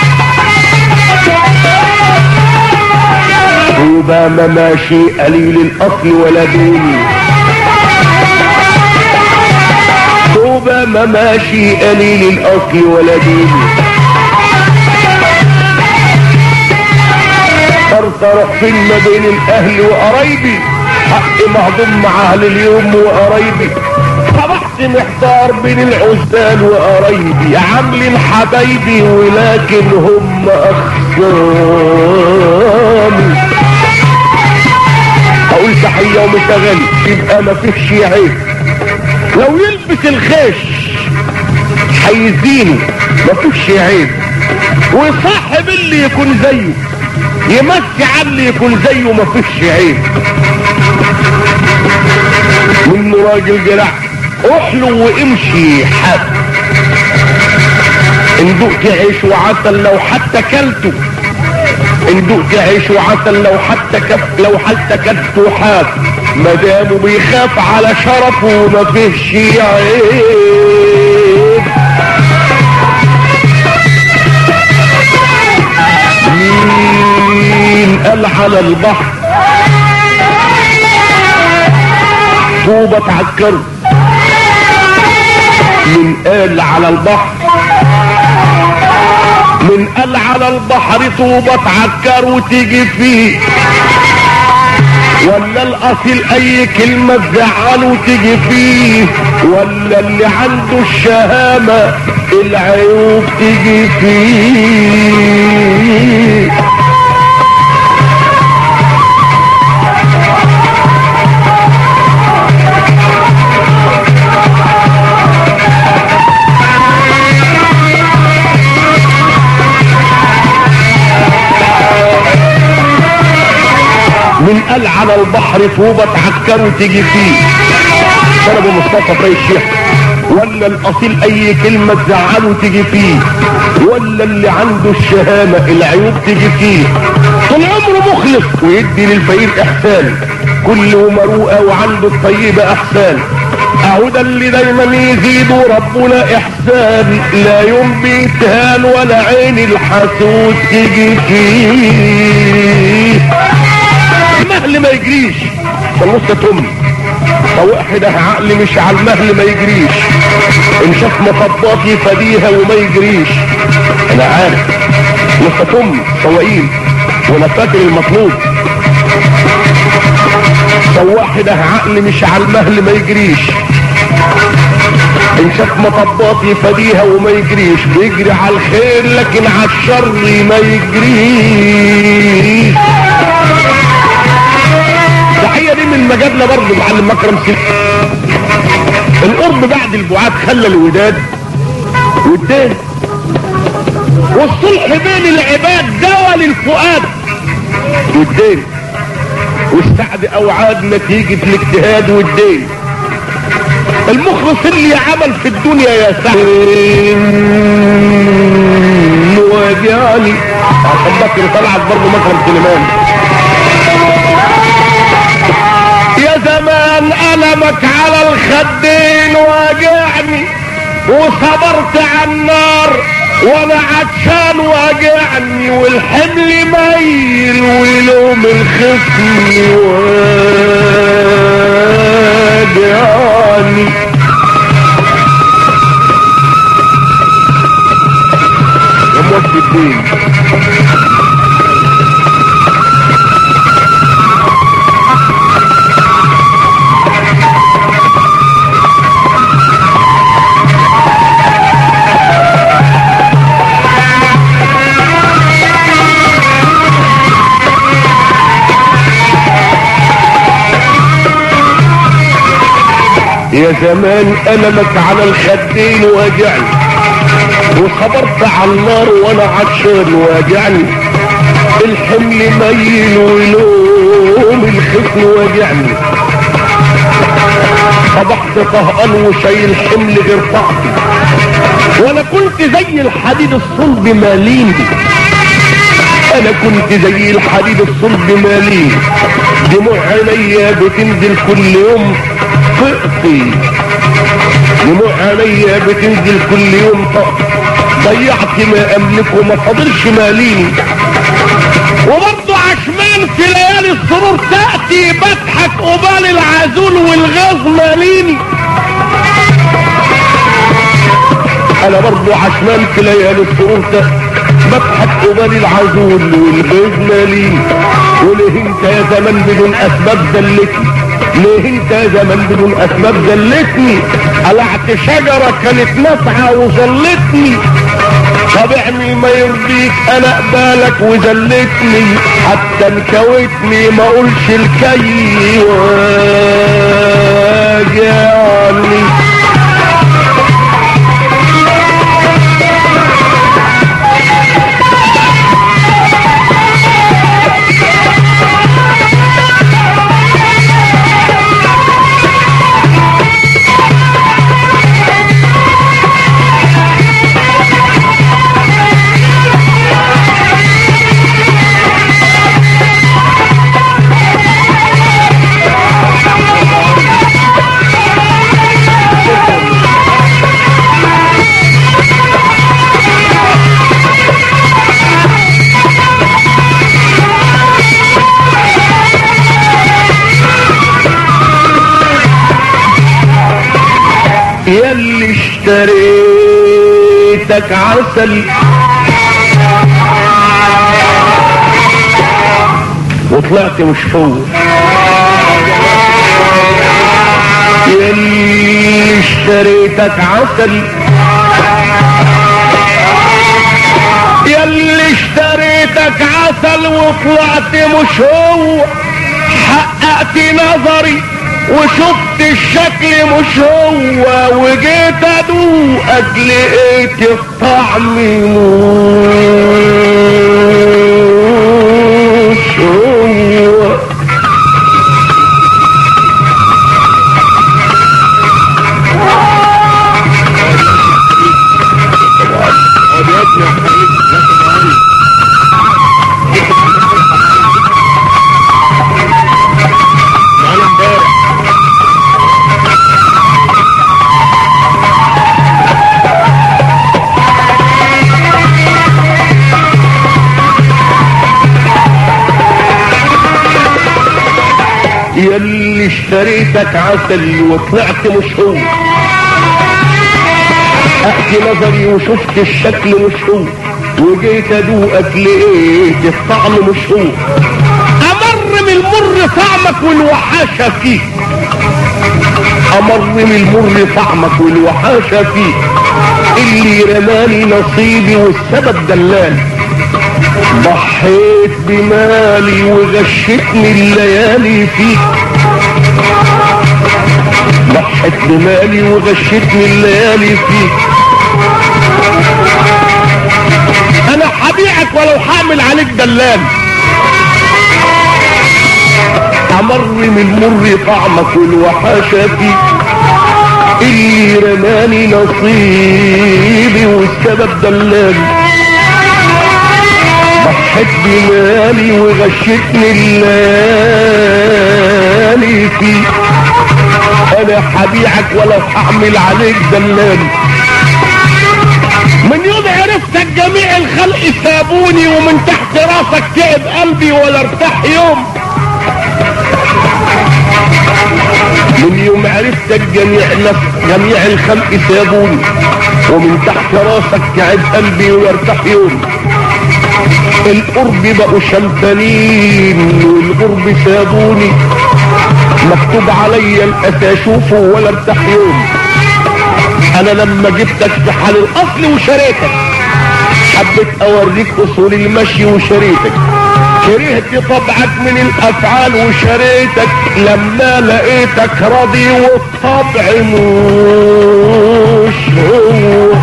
طوبى ما ماشي قليل الاصل ولا دوني طوبى ما ماشي قليل الاصل ولا دوني صرت اروح فين ما بين الاهل وقرايبي حقي مهضوم مع اهل اليوم وقرايبي صبحت محتار بين العزال وقرايبي عاملين حبايبي ولكن هم اخصامي اقول تحيه ومشغل يبقى ما فيش عيب لو يلبس الخيش هيزينه ما فيش عيب وصاحب اللي يكون زيه يمشي على اللي يكون زيه ما فيش عيب منه راجل جرع احلو وامشي حد ان دقت عيش وعسل لو حتى كلته ان دقت عيش وعسل لو حتى كف لو حتى كلته حاد ما دامه بيخاف على شرفه وما فيش عيب مين قال على البحر طوبة تعكر من قال على البحر من قال على البحر طوبة تعكر وتيجي فيه ولا الاصيل اي كلمة تزعل وتيجي فيه ولا اللي عنده الشهامة العيوب تيجي فيه من قال على البحر طوبة تعكر وتيجي فيه شرب مصطفى في الشيخ ولا الاصيل اي كلمة تزعله تيجي فيه ولا اللي عنده الشهامة العيوب تيجي فيه طول عمره مخلص ويدي للفقير احسان كله مروءة وعنده الطيبة احسان اهو ده اللي دايما يزيد ربنا احسان لا يوم بيتهان ولا عين الحسود تيجي فيه المهل ما يجريش فالنص تم فواحد عقل مش على المهل ما يجريش ان شاف مطبات يفديها وما يجريش انا عارف نص تم سواقين وانا فاكر المطلوب فواحد عقل مش على المهل ما يجريش ان شاف مطبات يفديها وما يجريش بيجري على الخير لكن على الشر ما يجريش التحية دي من مجادنا برضه معلم مكرم سلك القرب بعد البعاد خلى الوداد والدين والصلح بين العباد دوا للفؤاد والدين والسعد اوعاد نتيجة الاجتهاد والدين المخلص اللي عمل في الدنيا يا سعد واجعني عشان بكر طلعت برضه مكرم سليمان يا زمان ألمك على الخدين واجعني وصبرت على النار وانا عطشان واجعني والحمل ميل ولوم الخصم واجعني يا موفي الدين يا زمان ألمك على الخدين واجعني وصبرت على النار وانا عطشان واجعني الحمل ميل ولون يوم الختم واجعني صبحت طهقان وشايل حمل غير طاقتي وانا كنت زي الحديد الصلب ماليني انا كنت زي الحديد الصلب ماليني دموع عينيا بتنزل كل يوم طقطي دموع عينيا بتنزل كل يوم طقطي ضيعت ما املك وما فاضلش ماليني وبرضه عشمان في ليالي السرور تأتي بضحك قبال العزول والغاز ماليني انا برضه عشمان في ليالي السرور تأتي بضحك قبال العزول والغاز ماليني وليه انت يا زمان بدون اسباب دلتني ليه انت يا زمان بدون اسباب دلتني قلعت شجرة كانت نافعة وظلتني طب اعمل ما يرضيك انا اقبالك وذلتني حتى انكوتني ما اقولش الكي واجعني ياللي اشتريتك عسل وطلعت مش هو ياللي اشتريتك عسل ياللي اشتريتك عسل وطلعت مش هو حققت نظري وشفت الشكل مش هو وجيت ادوقك لقيت الطعم مش هو ياللي اشتريتك عسل وطلعت مش هو احكي نظري وشفت الشكل مش هو وجيت ادوقك لقيت الطعم مش هو امر من المر طعمك والوحاشة فيك امر من المر طعمك والوحاشة فيك اللي رماني نصيبي والسبب دلاني ضحيت بمالي وغشتني الليالي فيك ضحيت بمالي وغشتني الليالي فيك انا هبيعك ولو هعمل عليك دلال امر من المر طعمك والوحاشة فيك اللي رماني نصيبي والسبب دلالي ضحت بمالي وغشتني الليالي فيك انا هبيعك ولو هعمل عليك دلال من يوم عرفتك جميع الخلق سابوني ومن تحت راسك تعب قلبي ولا ارتاح يوم من يوم عرفتك جميع جميع الخلق سابوني ومن تحت راسك تعب قلبي ولا ارتاح يوم القرب بقوا شمتانين والغرب سابوني مكتوب عليا الاسى اشوفه ولا ارتاح يوم انا لما جبتك في حال الاصل وشريتك حبيت اوريك اصول المشي وشريتك كرهت طبعك من الافعال وشريتك لما لقيتك راضي والطبع مش هو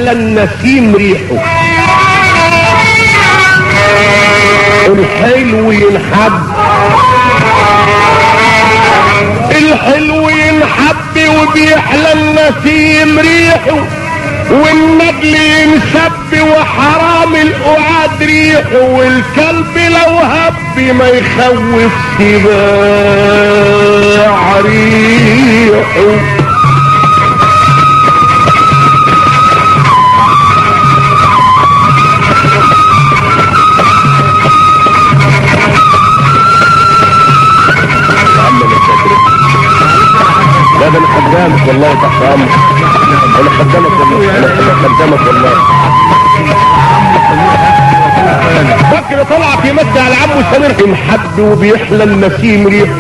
وبيحلى النسيم ريحه الحلو ينحب الحلو ينحب وبيحلى النسيم ريحه والنجل ينسب وحرام القعاد ريحه والكلب لو هب ما يخوف سباع ريحه لا ده انا خدامك والله تحت امرك انا خدامك والله انا أنا خدامك والله بكر طلع في مسجد على عمه سمير محب وبيحلى النسيم ريح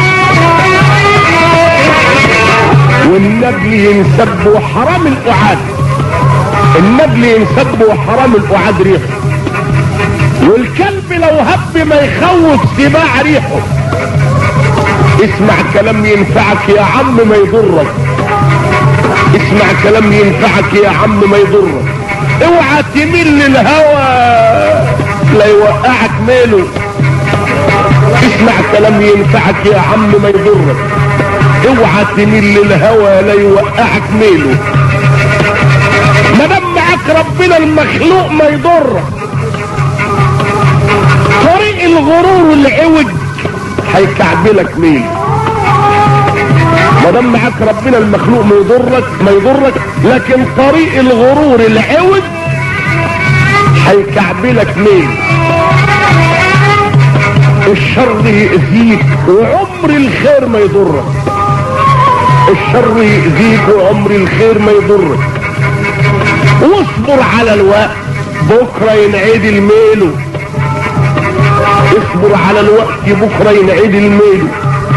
والنبل ينسب وحرام القعاد النبل ينسب وحرام القعاد ريحه والكلب لو هب ما يخوف سباع ريحه اسمع كلام ينفعك يا عم ما يضرك اسمع كلام ينفعك يا عم ما يضرك اوعى تميل للهوى لا يوقعك ميله اسمع كلام ينفعك يا عم ما يضرك اوعى تميل للهوى لا يوقعك ميله ما دام معاك ربنا المخلوق ما يضرك طريق الغرور والعوج هيكعبلك مين ما دام معاك ربنا المخلوق ما يضرك ما يضرك لكن طريق الغرور العوج هيكعبلك مين الشر يأذيك وعمر الخير ما يضرك الشر يأذيك وعمر الخير ما يضرك واصبر على الوقت بكره ينعيد الميلو اصبر على الوقت بكره ينعيد الميل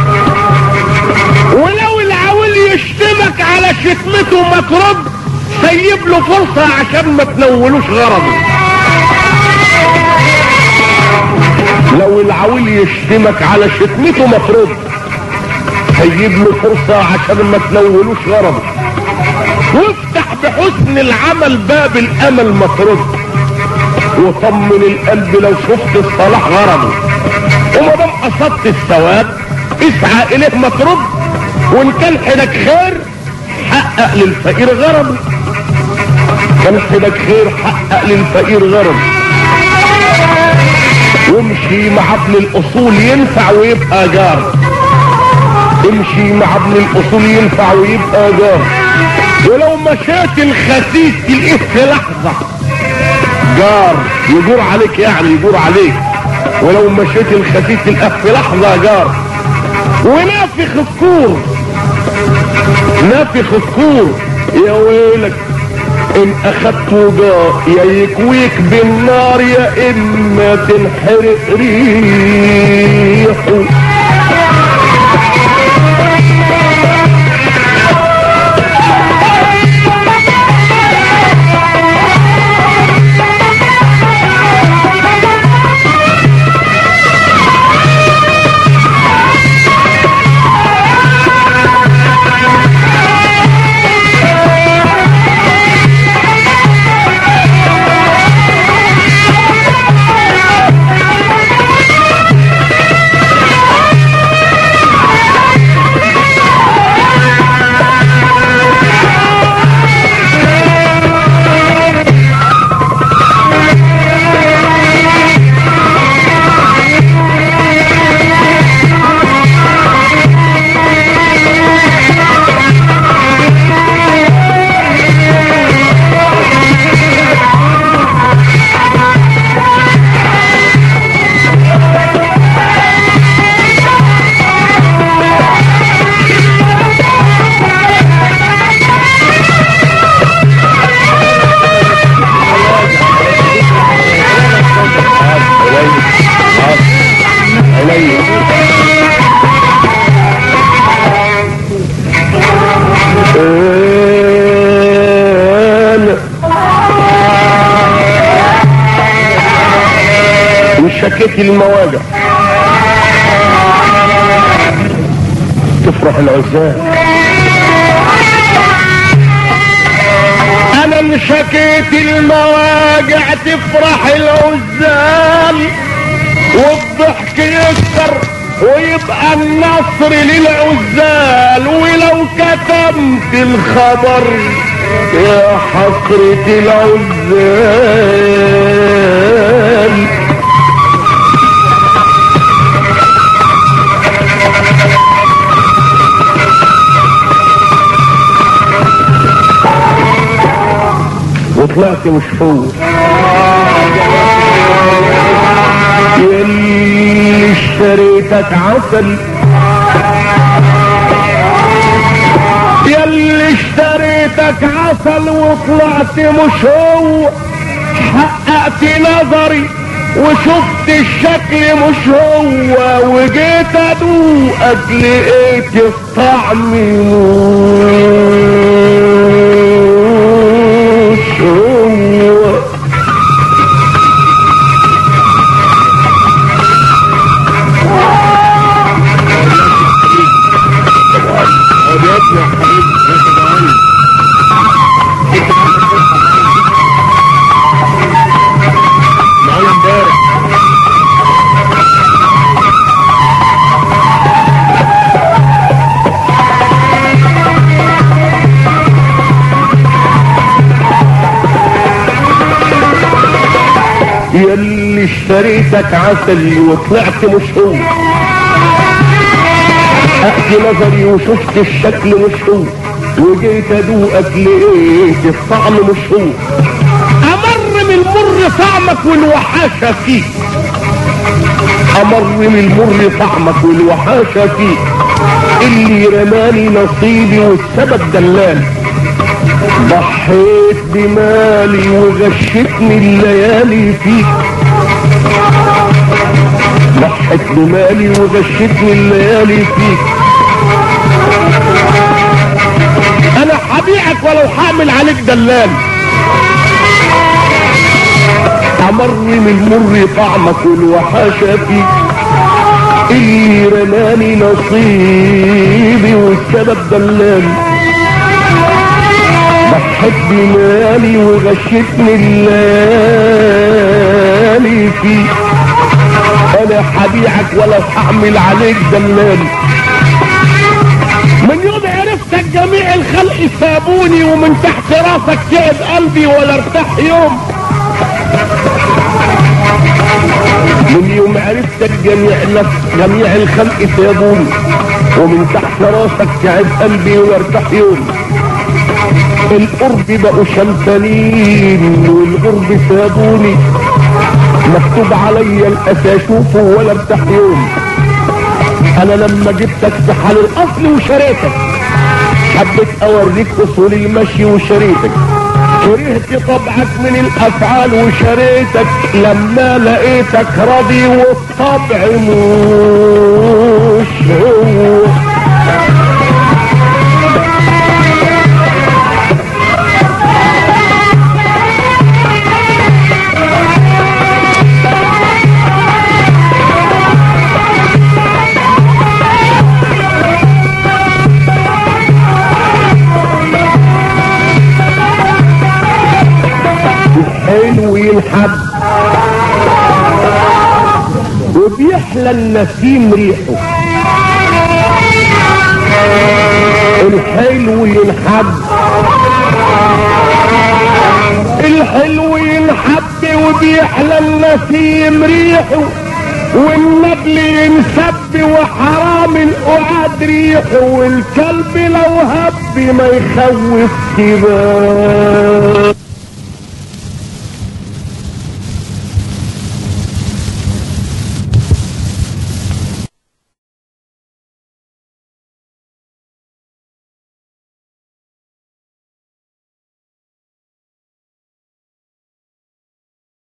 ولو العول يشتمك على شتمته ما ترد سيب له فرصة عشان ما تنولوش غرضه لو العول يشتمك على شتمته ما ترد سيب له فرصة عشان ما تنولوش غرضه وافتح بحسن العمل باب الامل ما ترد وطمن القلب لو شفت الصلاح غرضه وما دام قصدت الثواب اسعى اليه ما ترد وان كان حدك خير حقق للفقير غرضه كان حدك خير حقق للفقير غرضه وامشي مع ابن الاصول ينفع ويبقى جار امشي مع ابن الاصول ينفع ويبقى جار ولو مشيت الخسيس تلقيه في لحظه جار يجور عليك يعني يجور عليك ولو مشيت الخسيس تلقاه في لحظه جار ونافخ الكور نافخ الكور يا ويلك ان اخدته جار يا يكويك بالنار يا اما تنحرق ريحه وشكيت المواجع تفرح العزاب انا اللي شكيت المواجع تفرح العزال والضحك يكتر ويبقى النصر للعزال ولو كتمت الخبر يا حسرة العزال وطلعت مش هو يلي اشتريتك عسل يلي اشتريتك عسل وطلعت مش هو حققت نظري وشفت الشكل مش هو وجيت ادوقك لقيت الطعم مش هو ابيضنا يا حبيبي يا سبعين معانا امبارح يلي اشتريتك عسل وطلعت مش هو أأتي نظري وشفت الشكل مش هو وجيت ادوقك لقيت الطعم مش هو امر من المر طعمك والوحاشة فيك امر من المر طعمك والوحاشة فيك اللي رماني نصيبي والسبب دلال ضحيت بمالي وغشتني الليالي فيك ضحت بمالي وغشتني الليالي فيك انا هبيعك ولو حامل عليك دلال امر من المر طعمك والوحاشة فيك اللي رماني نصيبي والسبب دلال ضحت بمالي وغشتني الليالي فيك انا هبيعك ولا هعمل عليك دلال من يوم عرفتك جميع الخلق سابوني ومن تحت راسك تعب قلبي ولا ارتاح يوم من يوم عرفتك جميع جميع الخلق سابوني ومن تحت راسك تعب قلبي ولا ارتاح يوم القرب بقوا شمسانين والغرب سابوني مكتوب عليا الاسى اشوفه ولا ارتاح يوم انا لما جبتك في حال الاصل وشريتك حبيت اوريك اصول المشي وشريتك كرهت طبعك من الافعال وشريتك لما لقيتك راضي والطبع مش هو حلو ينحب وبيحلى النسيم ريحه الحلو ينحب الحلو ينحب وبيحلى النسيم ريحه والنبل ينسب وحرام القعاد ريحه والكلب لو هب ما يخوف كبار